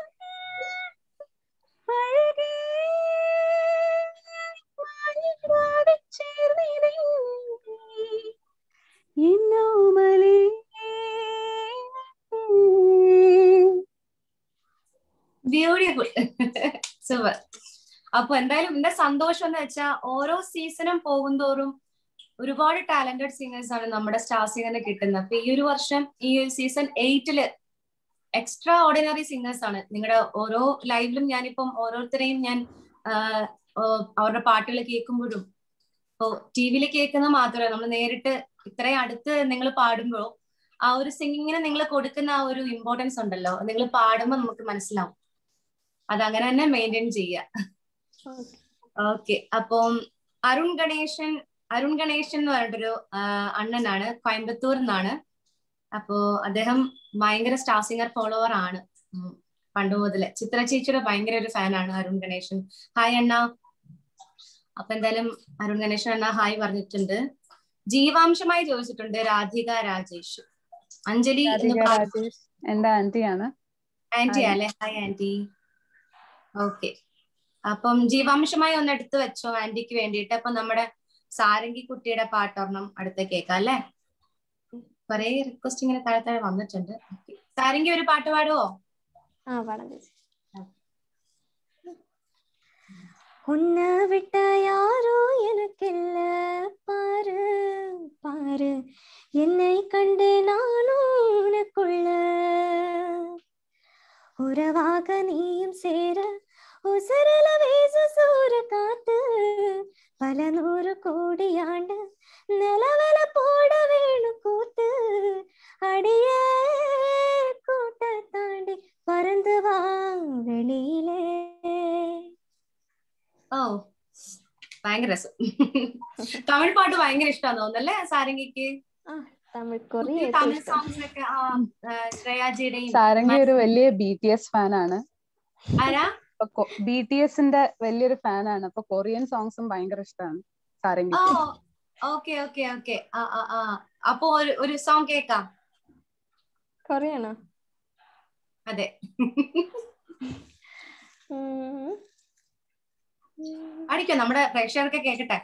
S2: അഴകേ മാഞ്ഞിടാതെ ചേർന്നിരങ്ങി എന്നോമലേ
S1: സൂപ്പർ അപ്പൊ എന്തായാലും എന്റെ സന്തോഷം എന്ന് വെച്ചാൽ ഓരോ സീസണും പോകുന്തോറും ഒരുപാട് ടാലന്റഡ് സിംഗേഴ്സ് ആണ് നമ്മുടെ സ്റ്റാർ സിംഗറിന് കിട്ടുന്നത് അപ്പൊ ഈ ഒരു വർഷം ഈ സീസൺ എയ്റ്റില് എക്സ്ട്രാ ഓർഡിനറി സിംഗേഴ്സ് ആണ് നിങ്ങളുടെ ഓരോ ലൈവിലും ഞാനിപ്പം ഓരോരുത്തരെയും ഞാൻ അവരുടെ പാട്ടുകൾ കേൾക്കുമ്പോഴും ഇപ്പോ ടി വിയിൽ കേൾക്കുന്ന മാത്രമല്ല നമ്മൾ നേരിട്ട് ഇത്രയും അടുത്ത് നിങ്ങൾ പാടുമ്പോൾ ആ ഒരു സിംഗിങ്ങിന് നിങ്ങൾ കൊടുക്കുന്ന ആ ഒരു ഇമ്പോർട്ടൻസ് ഉണ്ടല്ലോ നിങ്ങൾ പാടുമ്പോൾ നമുക്ക് മനസ്സിലാവും അത് അങ്ങനെ തന്നെ മെയിൻറ്റെയിൻ ചെയ്യുക ഓക്കെ അപ്പം അരുൺ ഗണേശൻ അരുൺ ഗണേശൻ എന്ന് പറഞ്ഞിട്ടൊരു അണ്ണനാണ് കോയമ്പത്തൂർ നിന്നാണ് അപ്പോ അദ്ദേഹം ഭയങ്കര സ്റ്റാർ സിംഗർ ഫോളോവർ ആണ് പണ്ട് മുതല് ചിത്ര ചേച്ചിയുടെ ഭയങ്കര ഒരു ഫാനാണ് അരുൺ ഗണേശൻ ഹായ് അണ്ണ അപ്പൊ എന്തായാലും അരുൺ ഗണേശൻ അണ്ണ ഹായ് പറഞ്ഞിട്ടുണ്ട് ജീവാംശമായി ചോദിച്ചിട്ടുണ്ട് രാധിക രാജേഷ് അഞ്ജലി
S2: എന്റെ ആന്റിയാണ്
S1: ആന്റി അല്ലെ ഹായ് ആന്റി ഓക്കെ അപ്പം ജീവാംശമായി ഒന്ന് എടുത്തു വെച്ചോ ആന്റിക്ക് വേണ്ടിയിട്ട് അപ്പൊ നമ്മുടെ സാരംഗി കുട്ടിയുടെ പാട്ടൊരെണ്ണം അടുത്ത് കേൾക്കാം അല്ലെ കൊറേ റിക്വസ്റ്റ് ഇങ്ങനെ താഴെ താഴെ വന്നിട്ടുണ്ട് സാരംഗി ഒരു പാട്ട് പാടുവോ
S3: ആ പാടാം ചേച്ചി உன்னை விட்ட யாரோ எனக்கில்ல பாரு பாரு என்னை கண்டு நானும் உனக்குள்ள உறவாக நீயும் சேர உசரல வீச சூற காத்து பல நூறு கோடி ஆண்டு நிலவல போட வேணும் கூத்து அடியே கூட்ட தாண்டி பறந்து வா வெளியிலே
S1: ഓ ഭയങ്കര രസം തമിഴ് പാട്ട് ഭയങ്കര ഇഷ്ടമാന്ന് തോന്നുന്നല്ലേ സാരംഗിക്ക്
S3: തമിഴ് കൊറിയ
S1: തമിഴ് സോങ്സ് ഒക്കെ ശ്രേയാജിയുടെയും
S2: സാരംഗി ഒരു വലിയ ബി ടി എസ് ഫാനാണ്
S1: ആരാ
S2: ബി ടി എസിന്റെ വലിയൊരു ഫാനാണ് അപ്പൊ കൊറിയൻ സോങ്സും ഭയങ്കര ഇഷ്ടമാണ് Sarangi
S1: oh okay okay okay ആ ആ ആ അപ്പൊ ഒരു ഒരു സോങ് കേക്കാം
S3: കൊറിയണോ
S1: അതെ അടിക്കോ നമ്മുടെ പ്രേക്ഷകർക്ക് കേക്കട്ടെ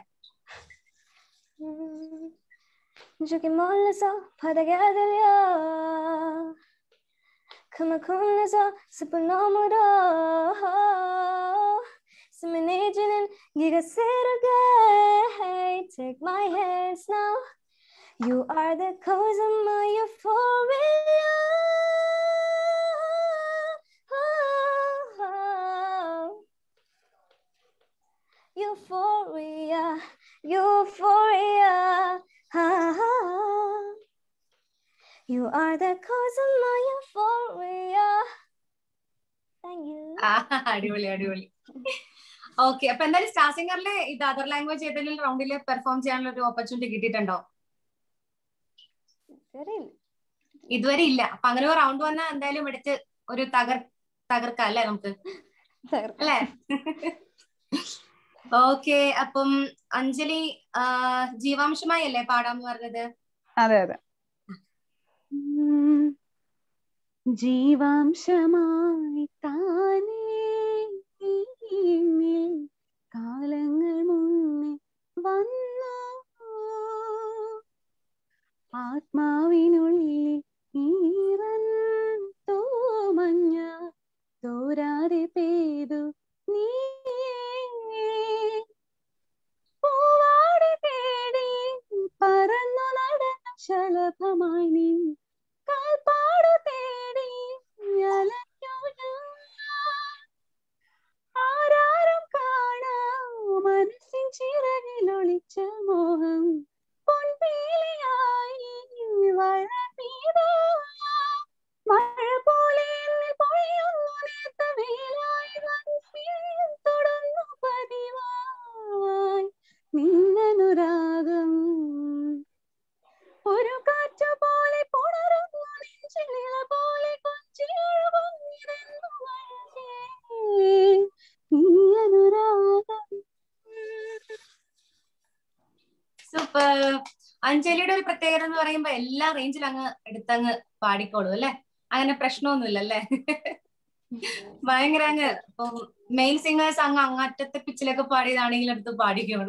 S3: 저기 멀리서 바닥에 들려 그만큼에서 숲을 너머로 스며내지는 네가 새롭게 hey, Take my hands now You are the cause of my euphoria Euphoria, euphoria. You are the cause of my euphoria. Thank you.
S1: അടിപൊളി അടിപൊളി ഓക്കെ അപ്പൊ എന്തായാലും സ്റ്റാർ സിംഗറിലെ ഇത് അതർ ലാംഗ്വേജ് ഏതെങ്കിലും റൗണ്ടിൽ പെർഫോം ചെയ്യാനുള്ള ഒരു ഓപ്പർച്യൂണിറ്റി കിട്ടിയിട്ടുണ്ടോ ഇതുവരെ ഇല്ല അപ്പൊ അങ്ങനെ ഒരു റൗണ്ട് വന്നാൽ എന്തായാലും എടുത്ത് ഒരു തകർ തകർക്കാം അല്ലേ നമുക്ക് അല്ലേ ഓക്കെ അപ്പം അഞ്ജലി ജീവാംശമായി അല്ലേ പാടാന്ന് പറഞ്ഞത്
S2: അതെ അതെ ജീവാംശമായി താനേ കാലങ്ങൾ മുന്നേ വന്നു ആത്മാവിനുള്ളിൽ ഈറൻ തോമഞ്ഞ തോരാതെ പെയ്തു നീ പൂവാടി തേടി പറന്നു നടന്ന ശലഭമായി നീ കാൽപ്പാടു തേടി ആരാരും കാണാ മനസ്സിൻ ചിറകിൽ ഒളിച്ച മോഹം പൊൻപീലിയായി വളർന്നീതോ മഴ പോലെ പൊഴിയുന്നു നേർത്ത വേലായി തുടർന്നു പതിവായി നിന്നനുരാഗം ഒരു കാറ്റ് പോലെ പുണരുന്നു നെഞ്ചിലിള പോലെ കൊഞ്ചിയൊഴുകുന്നിരുന്നു
S1: സൂപ്പർ അഞ്ജലിയുടെ ഒരു പ്രത്യേകത എന്ന് പറയുമ്പോ എല്ലാ റേഞ്ചിലും അങ്ങ് എടുത്തങ്ങ് പാടിക്കോളൂ അല്ലെ അങ്ങനെ പ്രശ്നമൊന്നുമില്ല അല്ലേ ഭയങ്കര അങ്ങ് ഇപ്പൊ മെയിൻ സിംഗേഴ്സ് അങ്ങ് അങ്ങറ്റത്തെ പിച്ചിലൊക്കെ പാടിയതാണെങ്കിൽ എടുത്ത് പാടിക്കോളൂ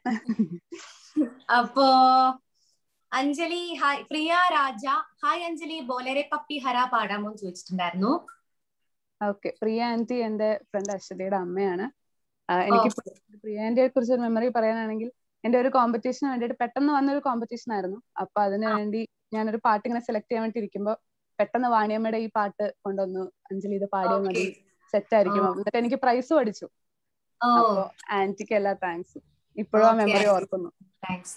S1: അപ്പോ അഞ്ജലി ഹായ് പ്രിയ രാജ ഹായ് അഞ്ജലി ബോലരെ പപ്പി ഹര പാടാമോ എന്ന് ചോദിച്ചിട്ടുണ്ടായിരുന്നു
S2: ഓക്കെ പ്രിയ ആന്റി എന്റെ ഫ്രണ്ട് അശ്വതിയുടെ അമ്മയാണ് എനിക്ക് പ്രിയ ആന്റിയെ കുറിച്ച് ഒരു മെമ്മറി പറയാനാണെങ്കിൽ എന്റെ ഒരു കോമ്പറ്റീഷന് വേണ്ടിയിട്ട് പെട്ടെന്ന് വന്നൊരു കോമ്പറ്റീഷൻ ആയിരുന്നു അപ്പൊ അതിനു വേണ്ടി ഞാനൊരു പാട്ട് ഇങ്ങനെ സെലക്ട് ചെയ്യാൻ വേണ്ടി ഇരിക്കുമ്പോ പെട്ടെന്ന് വാണിയമ്മയുടെ ഈ പാട്ട് കൊണ്ടുവന്നു അഞ്ജലി ഇത് പാടിയാൽ മതി സെറ്റ് ആയിരിക്കും എന്നിട്ട് എനിക്ക് പ്രൈസ് പഠിച്ചു അപ്പൊ ആന്റിക്ക് എല്ലാ താങ്ക്സ് ഇപ്പോഴും ആ മെമ്മറി ഓർക്കുന്നു
S1: താങ്ക്സ്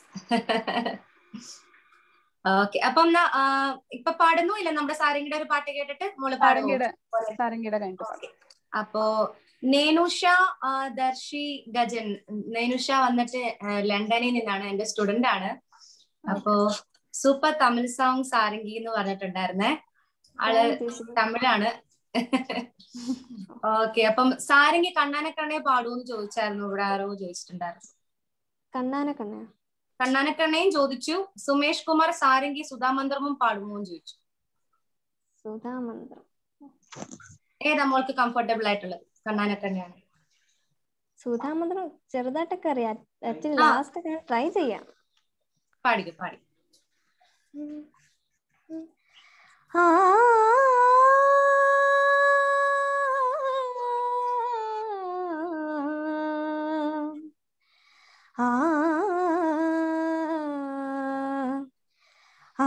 S1: ഓക്കെ അപ്പം ഇപ്പൊ പാടുന്നു ഇല്ല നമ്മുടെ സാരംഗിയുടെ ഒരു പാട്ട് കേട്ടിട്ട് മോള്
S2: സാരംഗിയുടെ സാരംഗിയുടെ കഴിഞ്ഞിട്ട്
S1: അപ്പോ നേനുഷ ദർശി ഗജൻ നേനുഷ വന്നിട്ട് ലണ്ടനിൽ നിന്നാണ് എന്റെ സ്റ്റുഡന്റ് ആണ് അപ്പോ സൂപ്പർ തമിഴ് സോങ് സാരംഗി എന്ന് പറഞ്ഞിട്ടുണ്ടായിരുന്നേ ആള് തമിഴാണ് ഓക്കെ അപ്പം സാരംഗി കണ്ണാനെ കണ്ണേ പാടുമെന്ന് ചോദിച്ചായിരുന്നു ഇവിടെ ആരോ ചോദിച്ചിട്ടുണ്ടായിരുന്നു
S3: കണ്ണാന കണ്ണ
S1: കണ്ണാനക്കണ്ണയും ചോദിച്ചു സുമേഷ് കുമാർ സാരംഗി സുധാമന്ത്രമും പാടുമോ എന്ന് ചോദിച്ചു
S3: സുധാമന്ത്രം
S1: ഏതാ മോൾക്ക് കംഫർട്ടബിൾ ആയിട്ടുള്ളത് കണ്ണാനക്കണ്ണയാണ്
S3: സുധാമന്ത്രം ചെറുതായിട്ടൊക്കെ അറിയാം ലാസ്റ്റ് ഒക്കെ ട്രൈ ചെയ്യാം
S1: പാടിക്കും പാടി
S3: ആ ആ ആ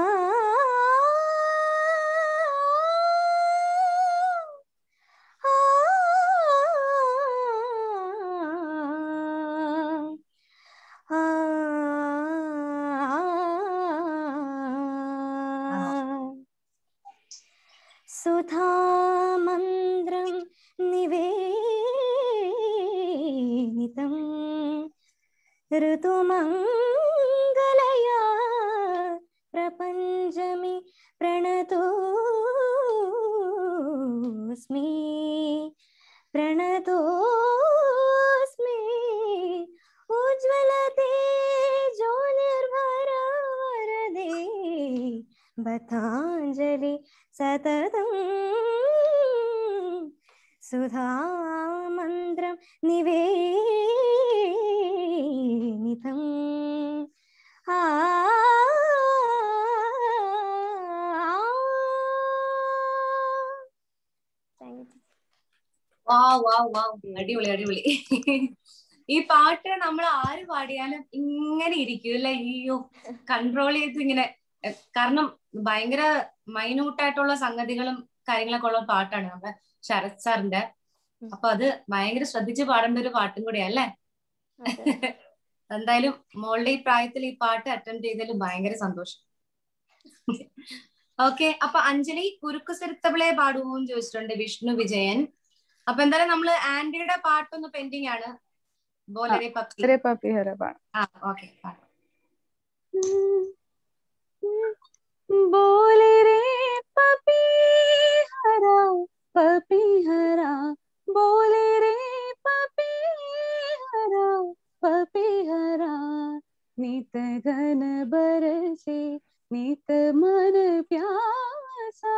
S3: സുധാമന്ത്രം നിവേദിതം ഋതുമംഗലയാ പ്രപഞ്ചമി പ്രണതോസ്മി പ്രണതോസ്മി ഉജ്വലത്തെ ജ്യോതിർഭരവരദേ ബതാഞ്ജലി സതതം സുധാമന്ത്രം നിവേദിതം ആ
S1: അടിപൊളി അടിപൊളി ഈ പാട്ട് നമ്മൾ ആര് പാടിയാലും ഇങ്ങനെ ഇരിക്കും അല്ലെ അയ്യോ കൺട്രോൾ ചെയ്ത് ഇങ്ങനെ കാരണം ഭയങ്കര മൈന്യൂട്ടായിട്ടുള്ള സംഗതികളും കാര്യങ്ങളൊക്കെ ഉള്ള പാട്ടാണ് നമ്മുടെ ശരത് സാറിന്റെ അപ്പൊ അത് ഭയങ്കര ശ്രദ്ധിച്ച് പാടേണ്ട ഒരു പാട്ടും കൂടിയാ അല്ലേ എന്തായാലും മോളുടെ ഈ പ്രായത്തിൽ ഈ പാട്ട് അറ്റൻഡ് ചെയ്തതിൽ ഭയങ്കര സന്തോഷം ഓക്കെ അപ്പൊ അഞ്ജലി കുരുക്കു സിരുത്തവിളെ പാടുമോ എന്ന് ചോദിച്ചിട്ടുണ്ട് വിഷ്ണു വിജയൻ അപ്പൊ എന്തായാലും നമ്മള് ആന്റിയുടെ പാട്ടൊന്ന് പെൻഡിങ് ആണ് ബോലരെ പപ്പി
S2: പപ്പി ഹര പാടാം
S1: ആ ഓക്കെ പാടാം
S2: बोले रे पपी हरा पपी हरा बोले रे पपी हरा पपी हरा नित घन बरसे नित मन प्यासा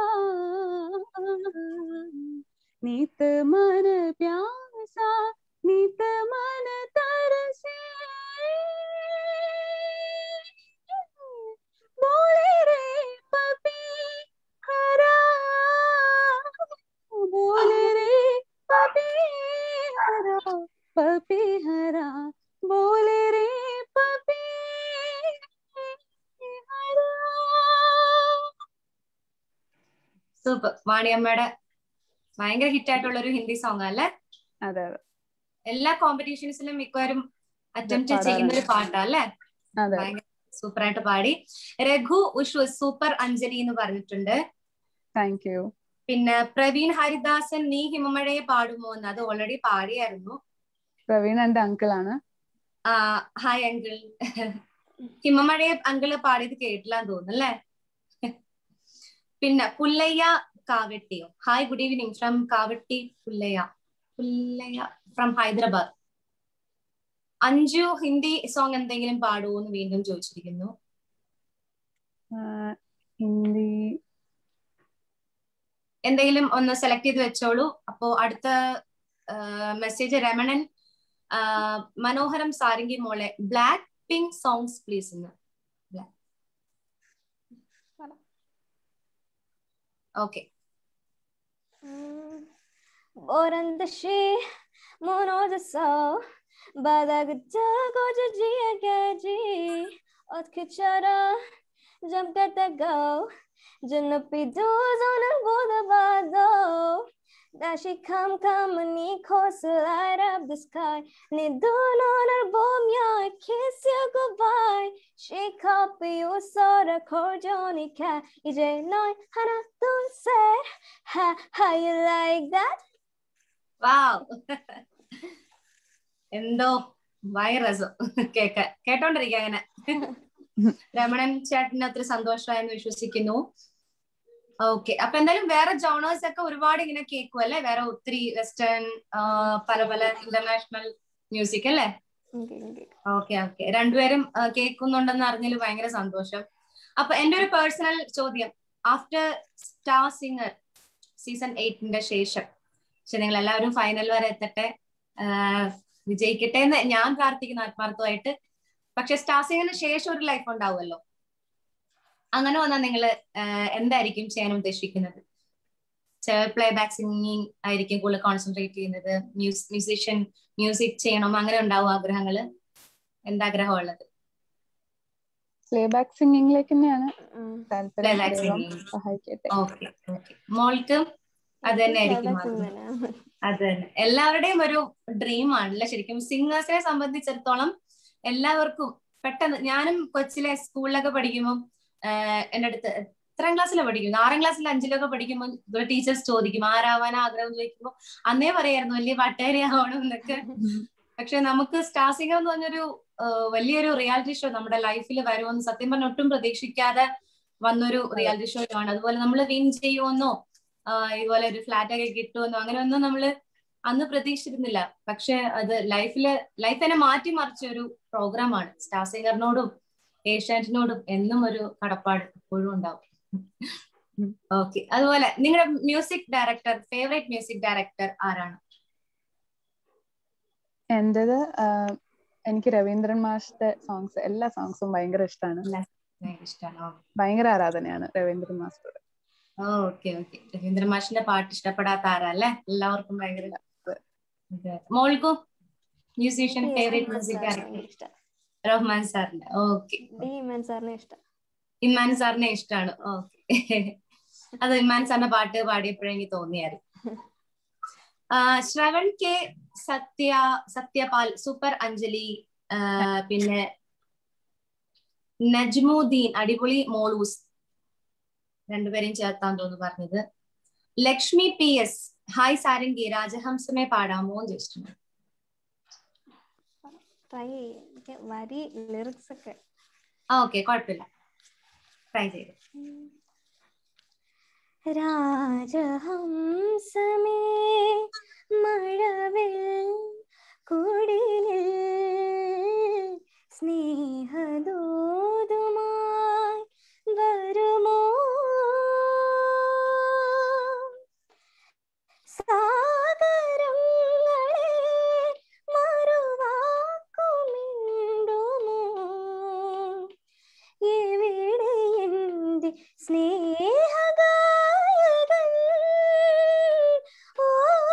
S2: नित मन प्यासा नित मन तरसे बोले रे पपी हरा बोले रे पपी हरा पपी हरा बोले रे पपी हरा
S1: സൂപ്പർ വാണിയമ്മയുടെ ഭയങ്കര ഹിറ്റ് ആയിട്ടുള്ള ഒരു ഹിന്ദി സോങ് അല്ലേ
S2: അതെ അതെ
S1: എല്ലാ കോമ്പറ്റീഷൻസിലും മിക്കവാറും അറ്റംപ്റ്റ് ചെയ്യുന്ന ഒരു പാട്ടാ അല്ലേ
S2: അതെ
S1: ഭയങ്കര സൂപ്പർ ആയിട്ട് പാടി രഘു ഉഷു സൂപ്പർ അഞ്ജലി എന്ന് പറഞ്ഞിട്ടുണ്ട്
S2: താങ്ക് യു
S1: പിന്നെ പ്രവീൺ ഹരിദാസൻ നീ ഹിമമഴയെ പാടുമോ എന്ന് അത് ഓൾറെഡി പാടിയായിരുന്നു
S2: പ്രവീൺ എന്റെ അങ്കിൾ ആണ്
S1: ആ ഹായ് അങ്കിൾ ഹിമമഴയെ അങ്കിള് പാടിയത് കേട്ടില്ലാന്ന് തോന്നുന്നു അല്ലേ പിന്നെ പുല്ലയ്യ കാവട്ടിയോ hi good evening from Kavatti Pullayya Pullayya from Hyderabad Anju Hindi song എന്തെങ്കിലും പാടുമോ എന്ന് വീണ്ടും ചോദിച്ചിരിക്കുന്നു
S2: ഹിന്ദി
S1: എന്തെങ്കിലും ഒന്ന് സെലക്ട് ചെയ്ത് വെച്ചോളൂ അപ്പോ അടുത്ത മെസ്സേജ് രമണൻ മനോഹരം സാരംഗി മോളെ ബ്ലാക്ക് പിങ്ക് സോങ്സ് പ്ലീസ് എന്ന് okay
S3: Borandashi, mono the so, badagta goja jia gaji, ot kichara, jump at the go, Janapi doors on a bodabado. Dashi come come and coast light up the sky. Ni don on her bomb ya kiss you goodbye. She copy you sort of Johnny cat. EJ nine hana don't say ha how you like that?
S1: Wow. എന്തോ virus കേക്ക കേട്ടോണ്ടിരിക്കുക അങ്ങനെ രമണൻ ചേട്ടന് ഒത്തിരി സന്തോഷമായെന്ന് വിശ്വസിക്കുന്നു okay അപ്പൊ എന്തായാലും വേറെ ജോണേഴ്സ് ഒക്കെ ഒരുപാട് ഇങ്ങനെ കേൾക്കും അല്ലെ വേറെ ഒത്തിരി വെസ്റ്റേൺ പല പല ഇന്റർനാഷണൽ മ്യൂസിക് അല്ലേ ഓക്കെ ഓക്കെ രണ്ടുപേരും കേൾക്കുന്നുണ്ടെന്ന് അറിഞ്ഞതിൽ ഭയങ്കര സന്തോഷം അപ്പൊ എന്റെ ഒരു പേഴ്സണൽ ചോദ്യം ആഫ്റ്റർ സ്റ്റാർ സിംഗർ സീസൺ എയ്റ്റിന്റെ ശേഷം പക്ഷെ നിങ്ങൾ എല്ലാവരും ഫൈനൽ വരെ എത്തട്ടെ വിജയിക്കട്ടെ എന്ന് ഞാൻ പ്രാർത്ഥിക്കുന്ന ആത്മാർത്ഥമായിട്ട് പക്ഷെ സ്റ്റാർ സിംഗറിന് ശേഷം ഒരു ലൈഫ് ഉണ്ടാവുമല്ലോ അങ്ങനെ വന്നാൽ നിങ്ങൾ എന്തായിരിക്കും ചെയ്യാൻ ഉദ്ദേശിക്കുന്നത് പ്ലേ ബാക്ക് സിംഗിങ് ആയിരിക്കും കൂടുതൽ കോൺസെൻട്രേറ്റ് ചെയ്യുന്നത് മ്യൂസിഷ്യൻ മ്യൂസിക് ചെയ്യണം അങ്ങനെ ഉണ്ടാവും ആഗ്രഹങ്ങള് എന്താ ആഗ്രഹം ഉള്ളത്
S2: പ്ലേ ബാക്ക് സിംഗിങ്ങിലേക്ക് തന്നെയാണ്
S1: Playback singing.
S2: സഹായിക്കട്ടെ
S1: ഓക്കെ ഓക്കെ മോൾക്കും അത് തന്നെ ആയിരിക്കും ആഗ്രഹം. അത് തന്നെ എല്ലാവരുടെയും ഒരു ഡ്രീം ആണല്ലേ ശരിക്കും സിംഗേഴ്സിനെ സംബന്ധിച്ചിടത്തോളം എല്ലാവർക്കും പെട്ടെന്ന് ഞാനും കൊച്ചിലെ സ്കൂളിലൊക്കെ പഠിക്കുമ്പോൾ എന്റെ അടുത്ത് എത്രാം ക്ലാസ്സിലാണ് പഠിക്കുന്നത് ആറാം ക്ലാസ്സിൽ അഞ്ചിലൊക്കെ പഠിക്കുമ്പോൾ ഇവിടെ ടീച്ചേഴ്സ് ചോദിക്കും ആരാവാൻ ആഗ്രഹം ചോദിക്കുമ്പോൾ അന്നേ പറയായിരുന്നു വലിയ പാട്ടുകാരി ആവണം എന്നൊക്കെ പക്ഷെ നമുക്ക് സ്റ്റാർ സിംഗർ എന്ന് പറഞ്ഞൊരു വലിയൊരു റിയാലിറ്റി ഷോ നമ്മുടെ ലൈഫിൽ വരുമെന്ന് സത്യം പറഞ്ഞ ഒട്ടും പ്രതീക്ഷിക്കാതെ വന്നൊരു റിയാലിറ്റി ഷോ ആണ് അതുപോലെ നമ്മൾ വിൻ ചെയ്യുമെന്നോ ഇതുപോലെ ഒരു ഫ്ലാറ്റ് ഒക്കെ കിട്ടുമെന്നോ അങ്ങനെ ഒന്നും നമ്മള് അന്ന് പ്രതീക്ഷിച്ചിരുന്നില്ല പക്ഷെ അത് ലൈഫില് ലൈഫ് തന്നെ മാറ്റി മറിച്ച ഒരു പ്രോഗ്രാമാണ് സ്റ്റാർ സിംഗറിനോടും ഏഷ്യാനെറ്റിനോടും എന്നും ഒരു കടപ്പാട് എപ്പോഴും ഉണ്ടാവും ഓക്കെ അതുപോലെ നിങ്ങളുടെ music director favourite music director ആരാണ്
S2: എന്റേത് എനിക്ക് രവീന്ദ്രൻ മാഷിന്റെ സോങ്സ് എല്ലാ സോങ്സും ഭയങ്കര ഇഷ്ടമാണ്
S1: ഇഷ്ടമാണ്
S2: ഭയങ്കര ആരാധനയാണ് രവീന്ദ്രൻ മാസ്റ്ററുടെ
S1: ഓക്കെ ഓക്കെ രവീന്ദ്ര മാഷിന്റെ പാട്ട് ഇഷ്ടപ്പെടാത്ത ആരാ അല്ലെ എല്ലാവർക്കും ഭയങ്കര മോൾക്കും musician favourite music director Rahman സാറിന്റെ ഓക്കെ
S3: സാറിനെ ഇഷ്ടം
S1: ഇമ്മാൻ സാറിനെ ഇഷ്ടമാണ് ഓക്കെ അത് ഇമ്മാൻ സാറിന്റെ പാട്ട് പാടിയപ്പോഴെങ്കിൽ തോന്നിയായിരുന്നു ശ്രവൺ കെ സത്യ സത്യപാൽ സൂപ്പർ അഞ്ജലി പിന്നെ നജ്മുദ്ദീൻ അടിപൊളി മോളൂസ് രണ്ടുപേരെയും ചേർത്താൻ തോന്നുന്നു പറഞ്ഞത് Lakshmi P S hi Sarangi രാജഹംസമേ പാടാമോ എന്ന് ചോദിച്ചിട്ടുണ്ട്
S3: ട്രൈ വരി ലിറിക്സ് ഒക്കെ
S1: ആ ഓക്കെ കുഴപ്പമില്ല ട്രൈ ചെയ്തു
S3: രാജഹംസമേ മഴവിൽ കുടിലിൽ സ്നേഹദൂതുമായി വരുമോ സാഗരങ്ങളെ മറുവാക്കുമിണ്ടുമോ എവിടെ എൻ്റെ സ്നേഹഗായകൻ ഓ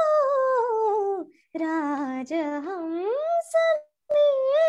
S3: രാജഹംസമേ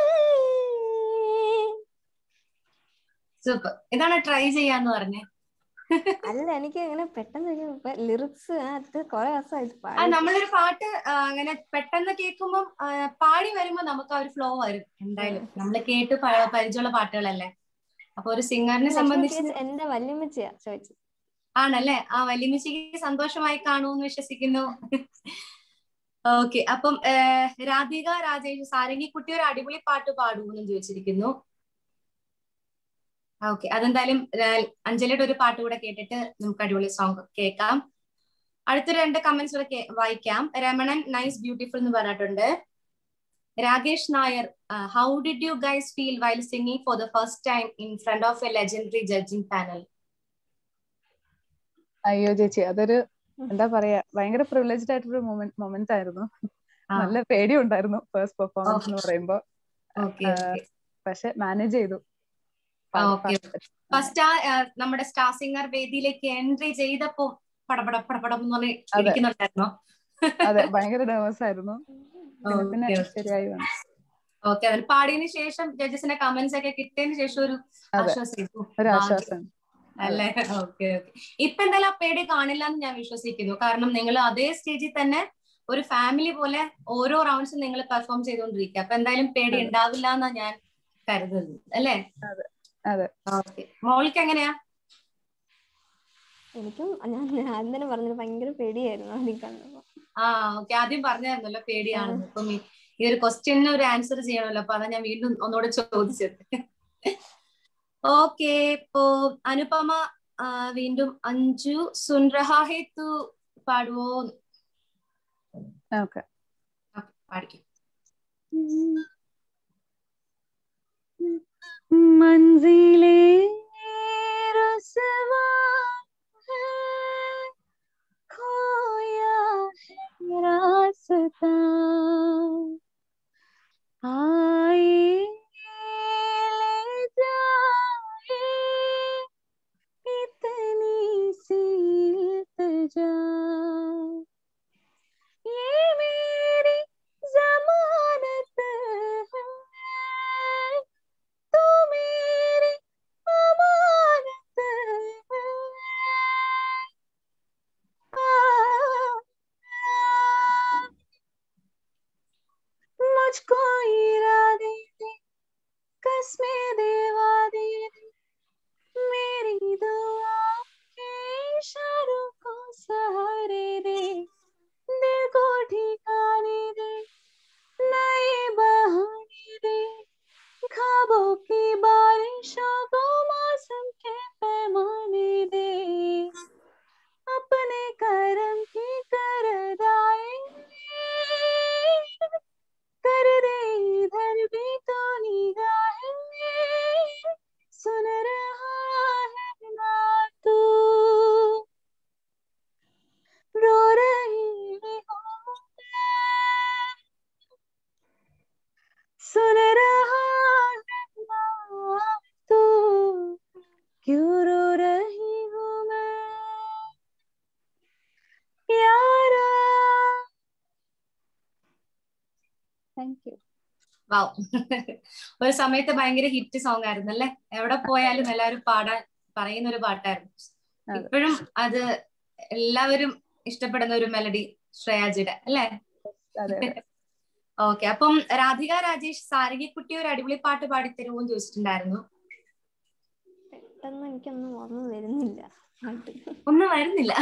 S1: സൂപ്പർ ഇതാണ് ട്രൈ ചെയ്യാന്ന് പറഞ്ഞേ
S3: അല്ല എനിക്ക് ഇങ്ങനെ പെട്ടെന്ന് ലിറിക്സ് അത് കൊറേ ദിവസമായിട്ട്
S1: ആ
S3: പാടി
S1: നമ്മളൊരു പാട്ട് ആ, അങ്ങനെ പെട്ടെന്ന് കേൾക്കുമ്പോൾ പാടി വരുമ്പോ നമുക്ക് ആ ഒരു ഫ്ലോ വരും എന്തായാലും നമ്മൾ കേട്ട് പ- പരിചയമുള്ള പാട്ടുകളല്ലേ അപ്പൊ ഒരു സിംഗറിനെ
S3: ലക്ഷ്മി
S1: സംബന്ധിച്ച്
S3: ചേച്ചി എന്റെ വല്യമ്മച്ചിയാ ചോദിച്ചത്
S1: ആണല്ലേ ആ വല്യമ്മച്ചിക്ക് സന്തോഷമായി കാണുമെന്ന് വിശ്വസിക്കുന്നു ഓക്കെ അപ്പം ഏഹ്, രാധിക രാജേഷ് സാരംഗിക്കുട്ടി ഒരു അടിപൊളി പാട്ട് പാടുമെന്ന് ചോദിച്ചിരിക്കുന്നു ഓക്കെ അതെന്തായാലും ഏഹ്, അഞ്ജലിയുടെ ഒരു പാട്ട് കൂടെ കേട്ടിട്ട് നമുക്ക് അടിപൊളി സോങ് കേൾക്കാം അടുത്തൊരു രണ്ട് കമന്റ്സ് കൂടെ കേ- വായിക്കാം രമണൻ നൈസ് ബ്യൂട്ടിഫുൾ എന്ന് പറഞ്ഞിട്ടുണ്ട് Rakesh Nair how did you guys feel while singing for the first time in front of a legendary judging panel
S2: അയ്യോ ചേച്ചി അതൊരു എന്താ പറയാ ഭയങ്കര പ്രിവിലേജ്ഡ് ആയിട്ടൊരു മൊമെന്റ് മൊമെന്റ് ആയിരുന്നു നല്ല പേടി ഉണ്ടായിരുന്നു ഫസ്റ്റ് പെർഫോമൻസ് എന്ന് പറയുമ്പോ
S1: ഓക്കെ ഓക്കെ
S2: പക്ഷെ മാനേജ് ചെയ്തു
S1: ഓക്കെ ഫസ്റ്റ് ആ നമ്മുടെ സ്റ്റാർ സിംഗർ വേദിയിലേക്ക് എൻട്രി ചെയ്തപ്പോ പടപട പടപടം എന്ന് പറഞ്ഞ്
S2: അതെ.
S1: ഇരിക്കുന്നുണ്ടായിരുന്നോ
S2: അതെ ഭയങ്കര നെർവസ് ആയിരുന്നു പിന്നെ പിന്നെ ശരിയായി വന്നു
S1: ഓക്കെ അവൻ പാടിയതിനു ശേഷം ജഡ്ജസിന്റെ കമന്റ്സ് ഒക്കെ കിട്ടിയതിന് ശേഷം ഒരു
S2: അതെ
S1: ആശ്വാസം
S2: ഒരു ആശ്വാസം
S1: അല്ലേ ഓക്കെ ഓക്കെ ഇപ്പൊ എന്തായാലും ആ പേടി കാണില്ല എന്ന് ഞാൻ വിശ്വസിക്കുന്നു കാരണം നിങ്ങൾ അതേ സ്റ്റേജിൽ തന്നെ ഒരു ഫാമിലി പോലെ ഓരോ റൗണ്ട്സും നിങ്ങൾ പെർഫോം ചെയ്തുകൊണ്ടിരിക്കുക അപ്പൊ എന്തായാലും പേടി
S2: അതെ.
S1: ഉണ്ടാവില്ല എന്നാ ഞാൻ കരുതുന്നത് അല്ലേ
S2: അതെ
S1: ഓക്കെ മോൾക്ക് എങ്ങനെയാ
S3: എനിക്കും ഞാൻ ഞാൻ തന്നെ പറഞ്ഞത് ഭയങ്കര പേടിയായിരുന്നു ആദ്യം കണ്ടപ്പോ
S1: ആ ഓക്കെ ആദ്യം പറഞ്ഞായിരുന്നല്ലോ പേടിയാണെന്ന് ഇപ്പം ഈ- ഈ ഒരു ക്വസ്റ്റ്യന് ഒരു ആൻസർ ചെയ്യണമല്ലോ അപ്പൊ അതാ ഞാൻ വീണ്ടും ഒന്നുകൂടെ ചോദിച്ചത് ഓക്കെ ഇപ്പോ അനുപമ ആ, വീണ്ടും അഞ്ജു സുൻരഹാഹേത്തു പാടുവോ
S2: ഓക്കെ
S1: പാടിക്കും
S2: मंजिले रुसवा है खोया है रास्ता आए ले जाए इतनी सी इल्तिजा ये मेरी जमानत है तू मेरी अमानत है आ, मुझको इरादे दे कसमें देवा दे दे मेरी दुआ के इशारों को सहारे दे दिल को ठिकाने दे नए बहाने दे ख्वाबों की बारिशों को मौसम के पैमाने दे अपने करम की करदाए कर दे इधर भी तो निगाहें सुन रहा है ना तू रो रही हूँ मैं सुन रहा है ना तू क्यों रो रही हूँ मैं यारा थैंक यू
S1: വാവ് ഒരു സമയത്ത് ഭയങ്കര ഹിറ്റ് സോങ് ആയിരുന്നു അല്ലേ എവിടെ പോയാലും എല്ലാവരും പാടാൻ പറയുന്ന ഒരു പാട്ടായിരുന്നു
S2: അതെ.
S1: ഇപ്പോഴും അത് എല്ലാവരും ഇഷ്ടപ്പെടുന്ന ഒരു മെലഡി ശ്രേയാജിയുടെ അല്ലേ
S2: അതെ അതെ
S1: ഓക്കെ അപ്പം രാധിക രാജേഷ് സാരംഗിക്കുട്ടി ഒരു അടിപൊളി പാട്ട് പാടിത്തരുമോന്ന് ചോദിച്ചിട്ടുണ്ടായിരുന്നു
S3: പെട്ടെന്ന് എനിക്കൊന്നും ഓർമ്മ വരുന്നില്ല പാട്ട്
S1: ഒന്നും വരുന്നില്ല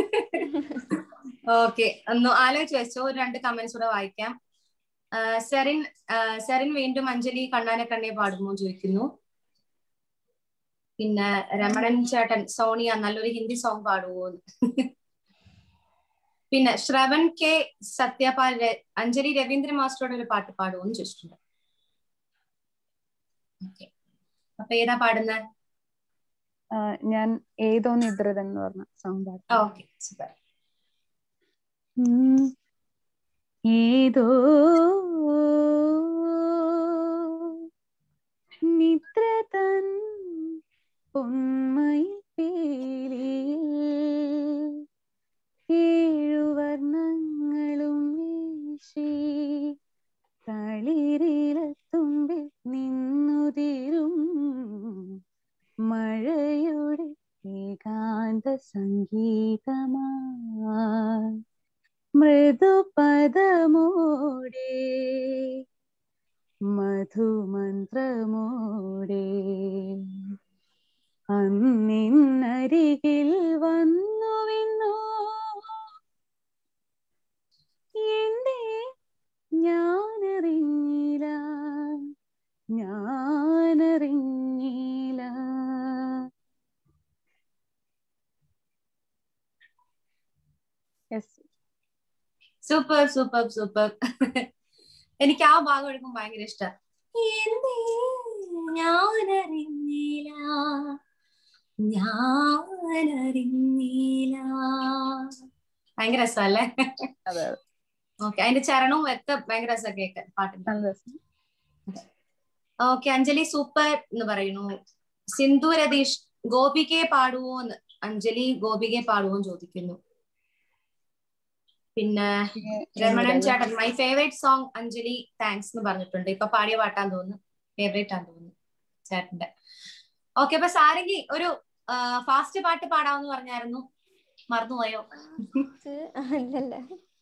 S1: ഓക്കെ ഒന്ന് ആലോചിച്ച് വെച്ചോ ഒരു രണ്ട് കമന്റ്സ് കൂടെ വായിക്കാം ആ, സെറിൻ ആ, സെറിൻ വീണ്ടും അഞ്ജലി കണ്ണാനെ കണ്ണേ പാടുമോ എന്ന് ചോദിക്കുന്നു പിന്നെ രമണൻ ചേട്ടൻ സോണിയ നല്ലൊരു ഹിന്ദി സോങ് പാടുമോ എന്ന് പിന്നെ ശ്രവൺ കെ സത്യപാൽ ര- അഞ്ജലി രവീന്ദ്ര മാസ്റ്ററുടെ ഒരു പാട്ട് പാടുമോ എന്ന് ചോദിച്ചിട്ടുണ്ട് ഓക്കെ അപ്പൊ ഏതാ പാടുന്നത്
S2: ആ, ഞാൻ ഏതോ നിദ്രതൻ എന്ന് പറഞ്ഞ സോങ് പാടും
S1: ഓക്കെ സൂപ്പർ
S2: ഉം. ഏതോ നിദ്ര തൻ പൊന്മയിൽ പീലിയിൽ ഏഴുവർണ്ണങ്ങളും വീശി തളിരിലത്തുമ്പിൽ നിന്നുതിരും മഴയുടെ ഏകാന്ത സംഗീതമായി മൃദുപദമോടെ മധുമന്ത്രമോടെ അന്നിന്നരികിൽ വന്നുവെന്നോ എന്റെ ഞാനറിഞ്ഞില്ല ഞാനറിഞ്ഞില്ല യെസ്
S1: സൂപ്പർ സൂപ്പർ സൂപ്പർ എനിക്ക് ആ ഭാഗം എടുക്കുമ്പോൾ ഭയങ്കര ഇഷ്ടം ഞാനറിഞ്ഞില്ല ഞാനറിഞ്ഞില്ല ഭയങ്കര രസമല്ലേ
S2: അതെ അതെ
S1: ഓക്കെ അതിന്റെ ചരണവും ഒക്കെ ഭയങ്കര രസം കേൾക്കാൻ പാട്ടിന്റെ
S2: നല്ല രസം
S1: ഓക്കെ അഞ്ജലി സൂപ്പർ എന്ന് പറയുന്നു സിന്ധു രതീഷ് ഗോപികയെ പാടുവോ എന്ന് അഞ്ജലി ഗോപികയെ പാടുവോ എന്ന് ചോദിക്കുന്നു പിന്നെ രമണൻ ചേട്ടൻ my favourite song Anjali thanks എന്ന് പറഞ്ഞിട്ടുണ്ട് ഇപ്പൊ പാടിയ പാട്ടാന്ന് തോന്നുന്നു ഫേവറേറ്റ് ആന്ന് തോന്നുന്നു ചേട്ടന്റെ ഓക്കെ അപ്പൊ സാരംഗി ഒരു ഫാസ്റ്റ് പാട്ട് പാടാമെന്ന് പറഞ്ഞായിരുന്നു മറന്നുപോയോ
S3: അല്ലല്ല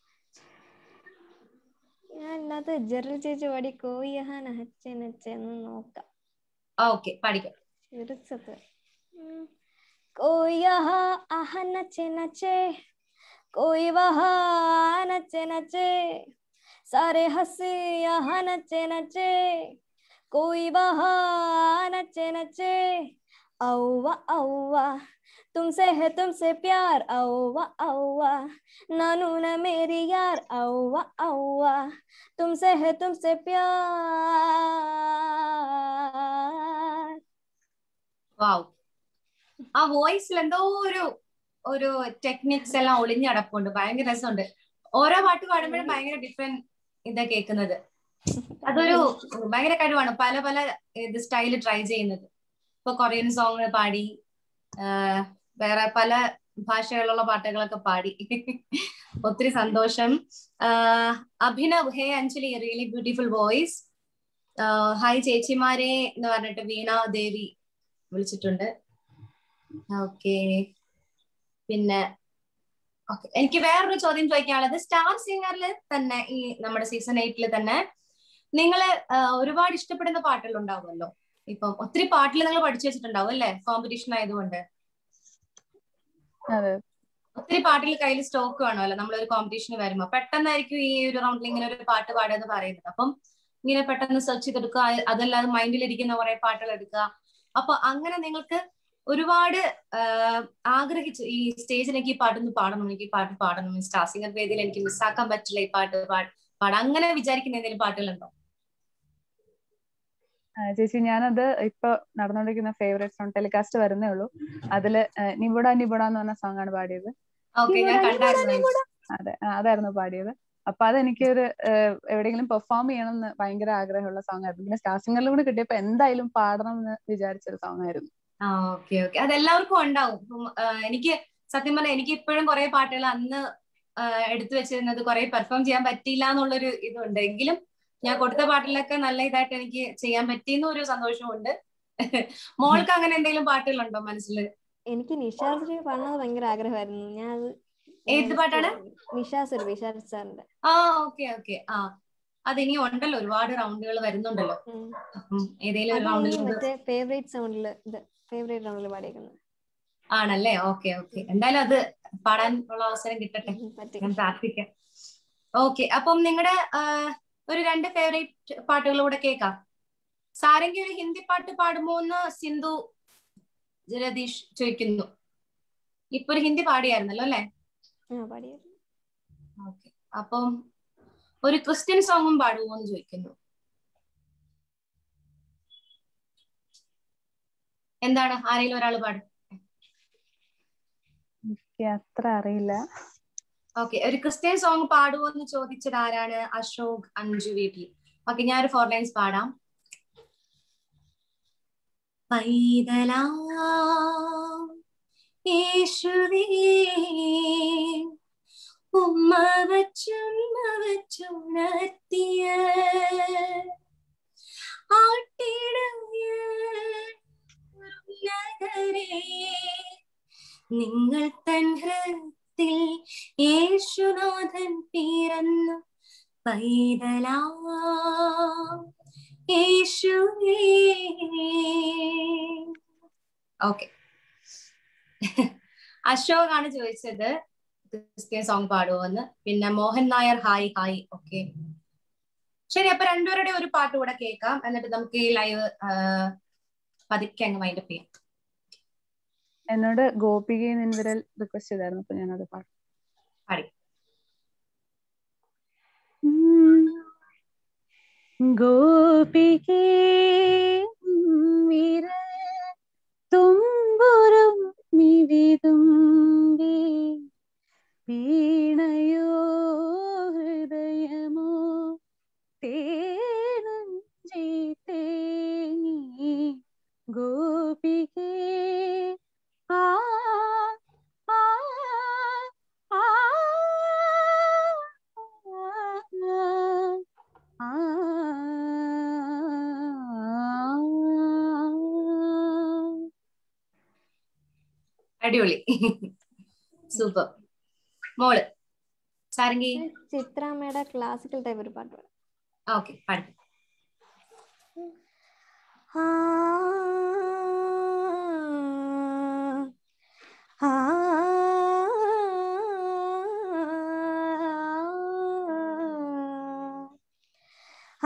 S3: ഞാൻ അല്ലാത്ത ജെറൽ ചേച്ചി പാടി കോയ്യഹാ നഹച്ചെ നച്ചെന്ന് നോക്കാം
S1: ഓക്കെ പാടിക്കാം
S3: ചെറുസത്ത് कोई यहाँ आह नचे नचे कोई वहाँ नचे नचे सारे हंसे यहाँ नचे नचे कोई वहाँ नचे नचे औवा औवा तुमसे है तुमसे प्यार औवा औवा नानू न मेरी यार औवा औवा तुमसे है तुमसे प्यार
S1: വാവ് ആ വോയിസിൽ എന്തോ ഒരു ഒരു ടെക്നിക്സ് എല്ലാം ഒളിഞ്ഞടപ്പുണ്ട് ഭയങ്കര രസമുണ്ട് ഓരോ പാട്ട് പാടുമ്പോഴും ഭയങ്കര ഡിഫറെന്റ് ഇതാ കേൾക്കുന്നത് അതൊരു ഭയങ്കര കഴിവാണ് പല പല ഇത് സ്റ്റൈല് ട്രൈ ചെയ്യുന്നത് ഇപ്പൊ കൊറിയൻ സോങ് പാടി വേറെ പല ഭാഷകളിലുള്ള പാട്ടുകളൊക്കെ പാടി ഒത്തിരി സന്തോഷം Abhinav hey Anjali really beautiful voice hi ചേച്ചിമാരെ എന്ന് പറഞ്ഞിട്ട് വീണ ദേവി വിളിച്ചിട്ടുണ്ട് ഓക്കെ പിന്നെ ഓക്കെ എനിക്ക് വേറൊരു ചോദ്യം ചോദിക്കാനുള്ളത് സ്റ്റാർ സിംഗറിൽ തന്നെ ഈ നമ്മുടെ സീസൺ എയ്റ്റിൽ തന്നെ നിങ്ങള് ഒരുപാട് ഇഷ്ടപ്പെടുന്ന പാട്ടുകൾ ഉണ്ടാവുമല്ലോ ഇപ്പം ഒത്തിരി പാട്ടിൽ നിങ്ങൾ പഠിച്ചു വെച്ചിട്ടുണ്ടാവും അല്ലേ കോമ്പറ്റീഷൻ ആയതുകൊണ്ട് ഒത്തിരി പാട്ടിൽ കയ്യിൽ സ്റ്റോക്ക് വേണമല്ലോ നമ്മളൊരു കോമ്പറ്റീഷന് വരുമ്പോ പെട്ടെന്നായിരിക്കും ഈ ഒരു റൗണ്ടിൽ ഇങ്ങനെ ഒരു പാട്ട് പാടുക പറയുന്നത് അപ്പം ഇങ്ങനെ പെട്ടെന്ന് സെർച്ച് ചെയ്തെടുക്കുക അതല്ലാതെ മൈൻഡിൽ ഇരിക്കുന്ന കുറെ പാട്ടുകൾ എടുക്കുക അപ്പൊ അങ്ങനെ നിങ്ങൾക്ക് ഒരുപാട് ആഗ്രഹിച്ചു ഈ സ്റ്റേജിൽ എനിക്ക് ഈ പാട്ടൊന്ന് പാടണം എനിക്ക് ഈ പാട്ട് പാടണം സ്റ്റാർ സിംഗർ വേദിയിൽ എനിക്ക് മിസ്സാക്കാൻ പറ്റില്ല ഈ പാട്ട് പാടാൻ അങ്ങനെ വിചാരിക്കുന്ന എന്തെങ്കിലും പാട്ടുകളുണ്ടോ
S2: ചേച്ചി ഞാനത് ഇപ്പൊ നടന്നുകൊണ്ടിരിക്കുന്ന ഫേവറേറ്റ് സോങ് ടെലികാസ്റ്റ് വരുന്നേ ഉള്ളൂ അതില് നിബുട നിബുട എന്ന് പറഞ്ഞ സോങ് ആണ് പാടിയത് അതെ അതായിരുന്നു പാടിയത് അപ്പൊ അതെനിക്ക് ഒരു എവിടെയെങ്കിലും പെർഫോം ചെയ്യണം എന്ന് ഭയങ്കര ആഗ്രഹമുള്ള സോങ് ആയിരുന്നു പിന്നെ സ്റ്റാർ സിംഗറിലും കൂടെ കിട്ടിയപ്പോ എന്തായാലും പാടണം എന്ന് വിചാരിച്ചൊരു സോങ് ആയിരുന്നു
S1: ആ ഓക്കെ ഓക്കെ അതെല്ലാവർക്കും ഉണ്ടാവും എനിക്ക് സത്യം പറഞ്ഞാൽ എനിക്ക് ഇപ്പോഴും കുറെ പാട്ടുകൾ അന്ന് എടുത്തു വെച്ചിരുന്നത് കുറെ പെർഫോം ചെയ്യാൻ പറ്റിയില്ല എന്നുള്ളൊരു ഇതുണ്ട് എങ്കിലും ഞാൻ കൊടുത്ത പാട്ടിലൊക്കെ നല്ല ഇതായിട്ട് എനിക്ക് ചെയ്യാൻ പറ്റിയെന്ന ഒരു സന്തോഷമുണ്ട് മോൾക്ക് അങ്ങനെ എന്തെങ്കിലും പാട്ടുകളുണ്ടോ മനസ്സിൽ
S3: എനിക്ക് നിഷാസുരി പാടുന്നത് ഭയങ്കര ആഗ്രഹമായിരുന്നു ഞാൻ
S1: ഏത് പാട്ടാണ്
S3: നിഷാസുരി വിശാൽ സാറിന്റെ
S1: ആ ഓക്കെ ഓക്കെ ആ അതിനി ഉണ്ടല്ലോ ഒരുപാട് റൗണ്ടുകൾ വരുന്നുണ്ടല്ലോ ഏതെങ്കിലും ഒരു റൗണ്ടിൽ
S3: മറ്റേ ഫേവറേറ്റ് സൗണ്ടില് ഇത് ഫേവറേറ്റ് റൗണ്ടിൽ പാടിയേക്കുന്നത്
S1: ആണല്ലേ ഓക്കെ ഓക്കെ എന്തായാലും അത് പാടാൻ ഉള്ള അവസരം കിട്ടട്ടെ ഞാൻ പ്രാർത്ഥിക്കാം ഓക്കെ അപ്പം നിങ്ങളുടെ ഒരു രണ്ട് ഫേവറേറ്റ് പാട്ടുകൾ കൂടെ കേൾക്കാം സാരംഗി ഒരു ഹിന്ദി പാട്ട് പാടുമോ എന്ന് സിന്ധു ജലദീഷ് ചോദിക്കുന്നു ഇപ്പൊ ഒരു ഹിന്ദി പാടിയായിരുന്നല്ലോ അല്ലെ ഓക്കെ അപ്പം ഒരു ക്രിസ്ത്യൻ സോങ്ങും പാടുമോ എന്ന് ചോദിക്കുന്നു എന്താണ് ആരെങ്കിലും ഒരാൾ പാടും
S2: എനിക്ക് അത്ര അറിയില്ല
S1: ഓക്കെ ഒരു ക്രിസ്ത്യൻ സോങ് പാടുമോ എന്ന് ചോദിച്ചത് ആരാണ് അശോക് അഞ്ജു വീട്ടിൽ ഓക്കെ ഞാനൊരു ഫോർ ലൈൻസ് പാടാം പൈതലാ യേശുവേ ഉമ്മ വച്ചുമ്മ വച്ചുണർത്തിയ ആട്ടിടയ നിങ്ങൾ തൻ ഹൃത്തിൽ യേശുനാഥൻ പിറന്നു പൈതലാ യേശുവേ ഓക്കെ അശോക് ആണ് ചോദിച്ചത് ക്രിസ്ത്യൻ സോങ് പാടുമോന്ന് പിന്നെ Mohan Nair hi hi okay ശരി അപ്പൊ രണ്ടുപേരുടെ ഒരു പാട്ട് കൂടെ കേൾക്കാം എന്നിട്ട് നമുക്ക് ഈ ലൈവ് പതുക്കെ അങ്ങ് വൈൻഡപ്പ് ചെയ്യാം
S2: എന്നോട് ഗോപിക നിൻവിരൽ റിക്വസ്റ്റ് ചെയ്തായിരുന്നു അപ്പൊ ഞാനത് പാടും
S1: പാടി
S2: ഗോപികേ വിര തുമ്പുറും മിവിതുമ്പി വീണയോ ഹൃദയമോ തേനഞ്ചി തേങ്ങി ഗോപികേ ആ ആ ആ
S1: അടിപൊളി സൂപ്പർ മോള് സാരംഗി
S3: ചിത്രാമ്മയുടെ ക്ലാസിക്കൽ ടൈപ്പ് ഒരു പാട്ട് പാടാം
S1: ഓക്കെ പാടി
S3: ആ ആ ആ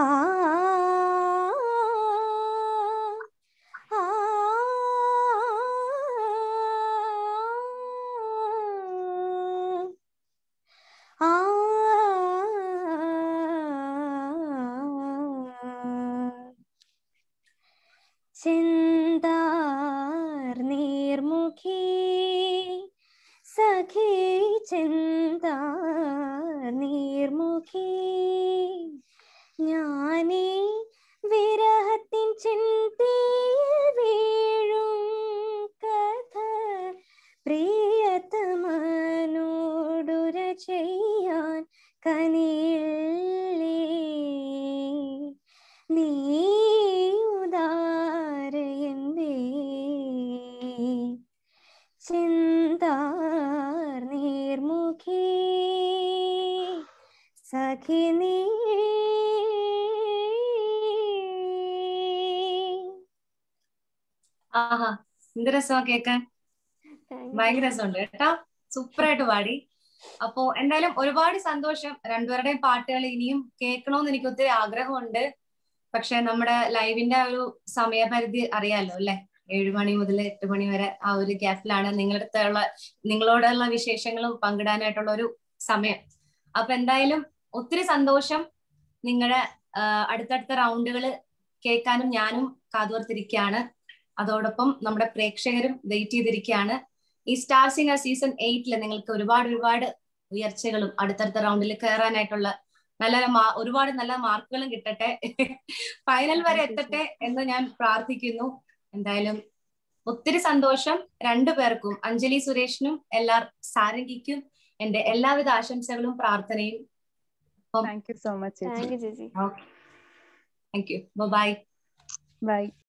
S3: ആ ചിന്താർ നീർമുഖി സഖി ചിന്താർ നീർമുഖി ഞാനീ വിരഹത്തിൻ ചിന്തയിൽ വീഴും കഥ പ്രിയതമനോടുര ചെയ്യാൻ കനിയില്ലേ നീ ഉദാരയന്തേ ചിന്താർ നീർമുഖി സഖി നീ
S1: ആഹാ എന്ത് രസമാ കേക്കാൻ ഭയങ്കര രസമുണ്ട് കേട്ടോ സൂപ്പറായിട്ട് പാടി അപ്പോ എന്തായാലും ഒരുപാട് സന്തോഷം രണ്ടുപേരുടെയും പാട്ടുകൾ ഇനിയും കേൾക്കണമെന്ന് എനിക്ക് ഒത്തിരി ആഗ്രഹമുണ്ട് പക്ഷെ നമ്മുടെ ലൈവിന്റെ ആ ഒരു സമയപരിധി അറിയാലോ അല്ലെ ഏഴു മണി മുതൽ എട്ട് മണി വരെ ആ ഒരു ഗ്യാപ്പിലാണ് നിങ്ങളുടെ അടുത്തുള്ള നിങ്ങളോടുള്ള വിശേഷങ്ങളും പങ്കിടാനായിട്ടുള്ള ഒരു സമയം അപ്പൊ എന്തായാലും ഒത്തിരി സന്തോഷം നിങ്ങളുടെ അടുത്തടുത്ത റൗണ്ടുകൾ കേൾക്കാനും ഞാനും കാതോർത്തിരിക്കുകയാണ് അതോടൊപ്പം നമ്മുടെ പ്രേക്ഷകരും വെയിറ്റ് ചെയ്തിരിക്കുകയാണ് ഈ സ്റ്റാർ സിംഗർ സീസൺ എയ്റ്റില് നിങ്ങൾക്ക് ഒരുപാട് ഒരുപാട് ഉയർച്ചകളും അടുത്തടുത്ത റൗണ്ടിൽ കയറാനായിട്ടുള്ള നല്ല നല്ല മാ ഒരുപാട് നല്ല മാർക്കുകളും കിട്ടട്ടെ ഫൈനൽ വരെ എത്തട്ടെ എന്ന് ഞാൻ പ്രാർത്ഥിക്കുന്നു എന്തായാലും ഒത്തിരി സന്തോഷം രണ്ടു പേർക്കും അഞ്ജലി സുരേഷിനും എല്ലാർ സാരംഗിക്കും എന്റെ എല്ലാവിധ ആശംസകളും പ്രാർത്ഥനയും
S2: thank you so much
S3: thank you ചേച്ചി
S1: താങ്ക് യു ബൈ
S2: ബൈ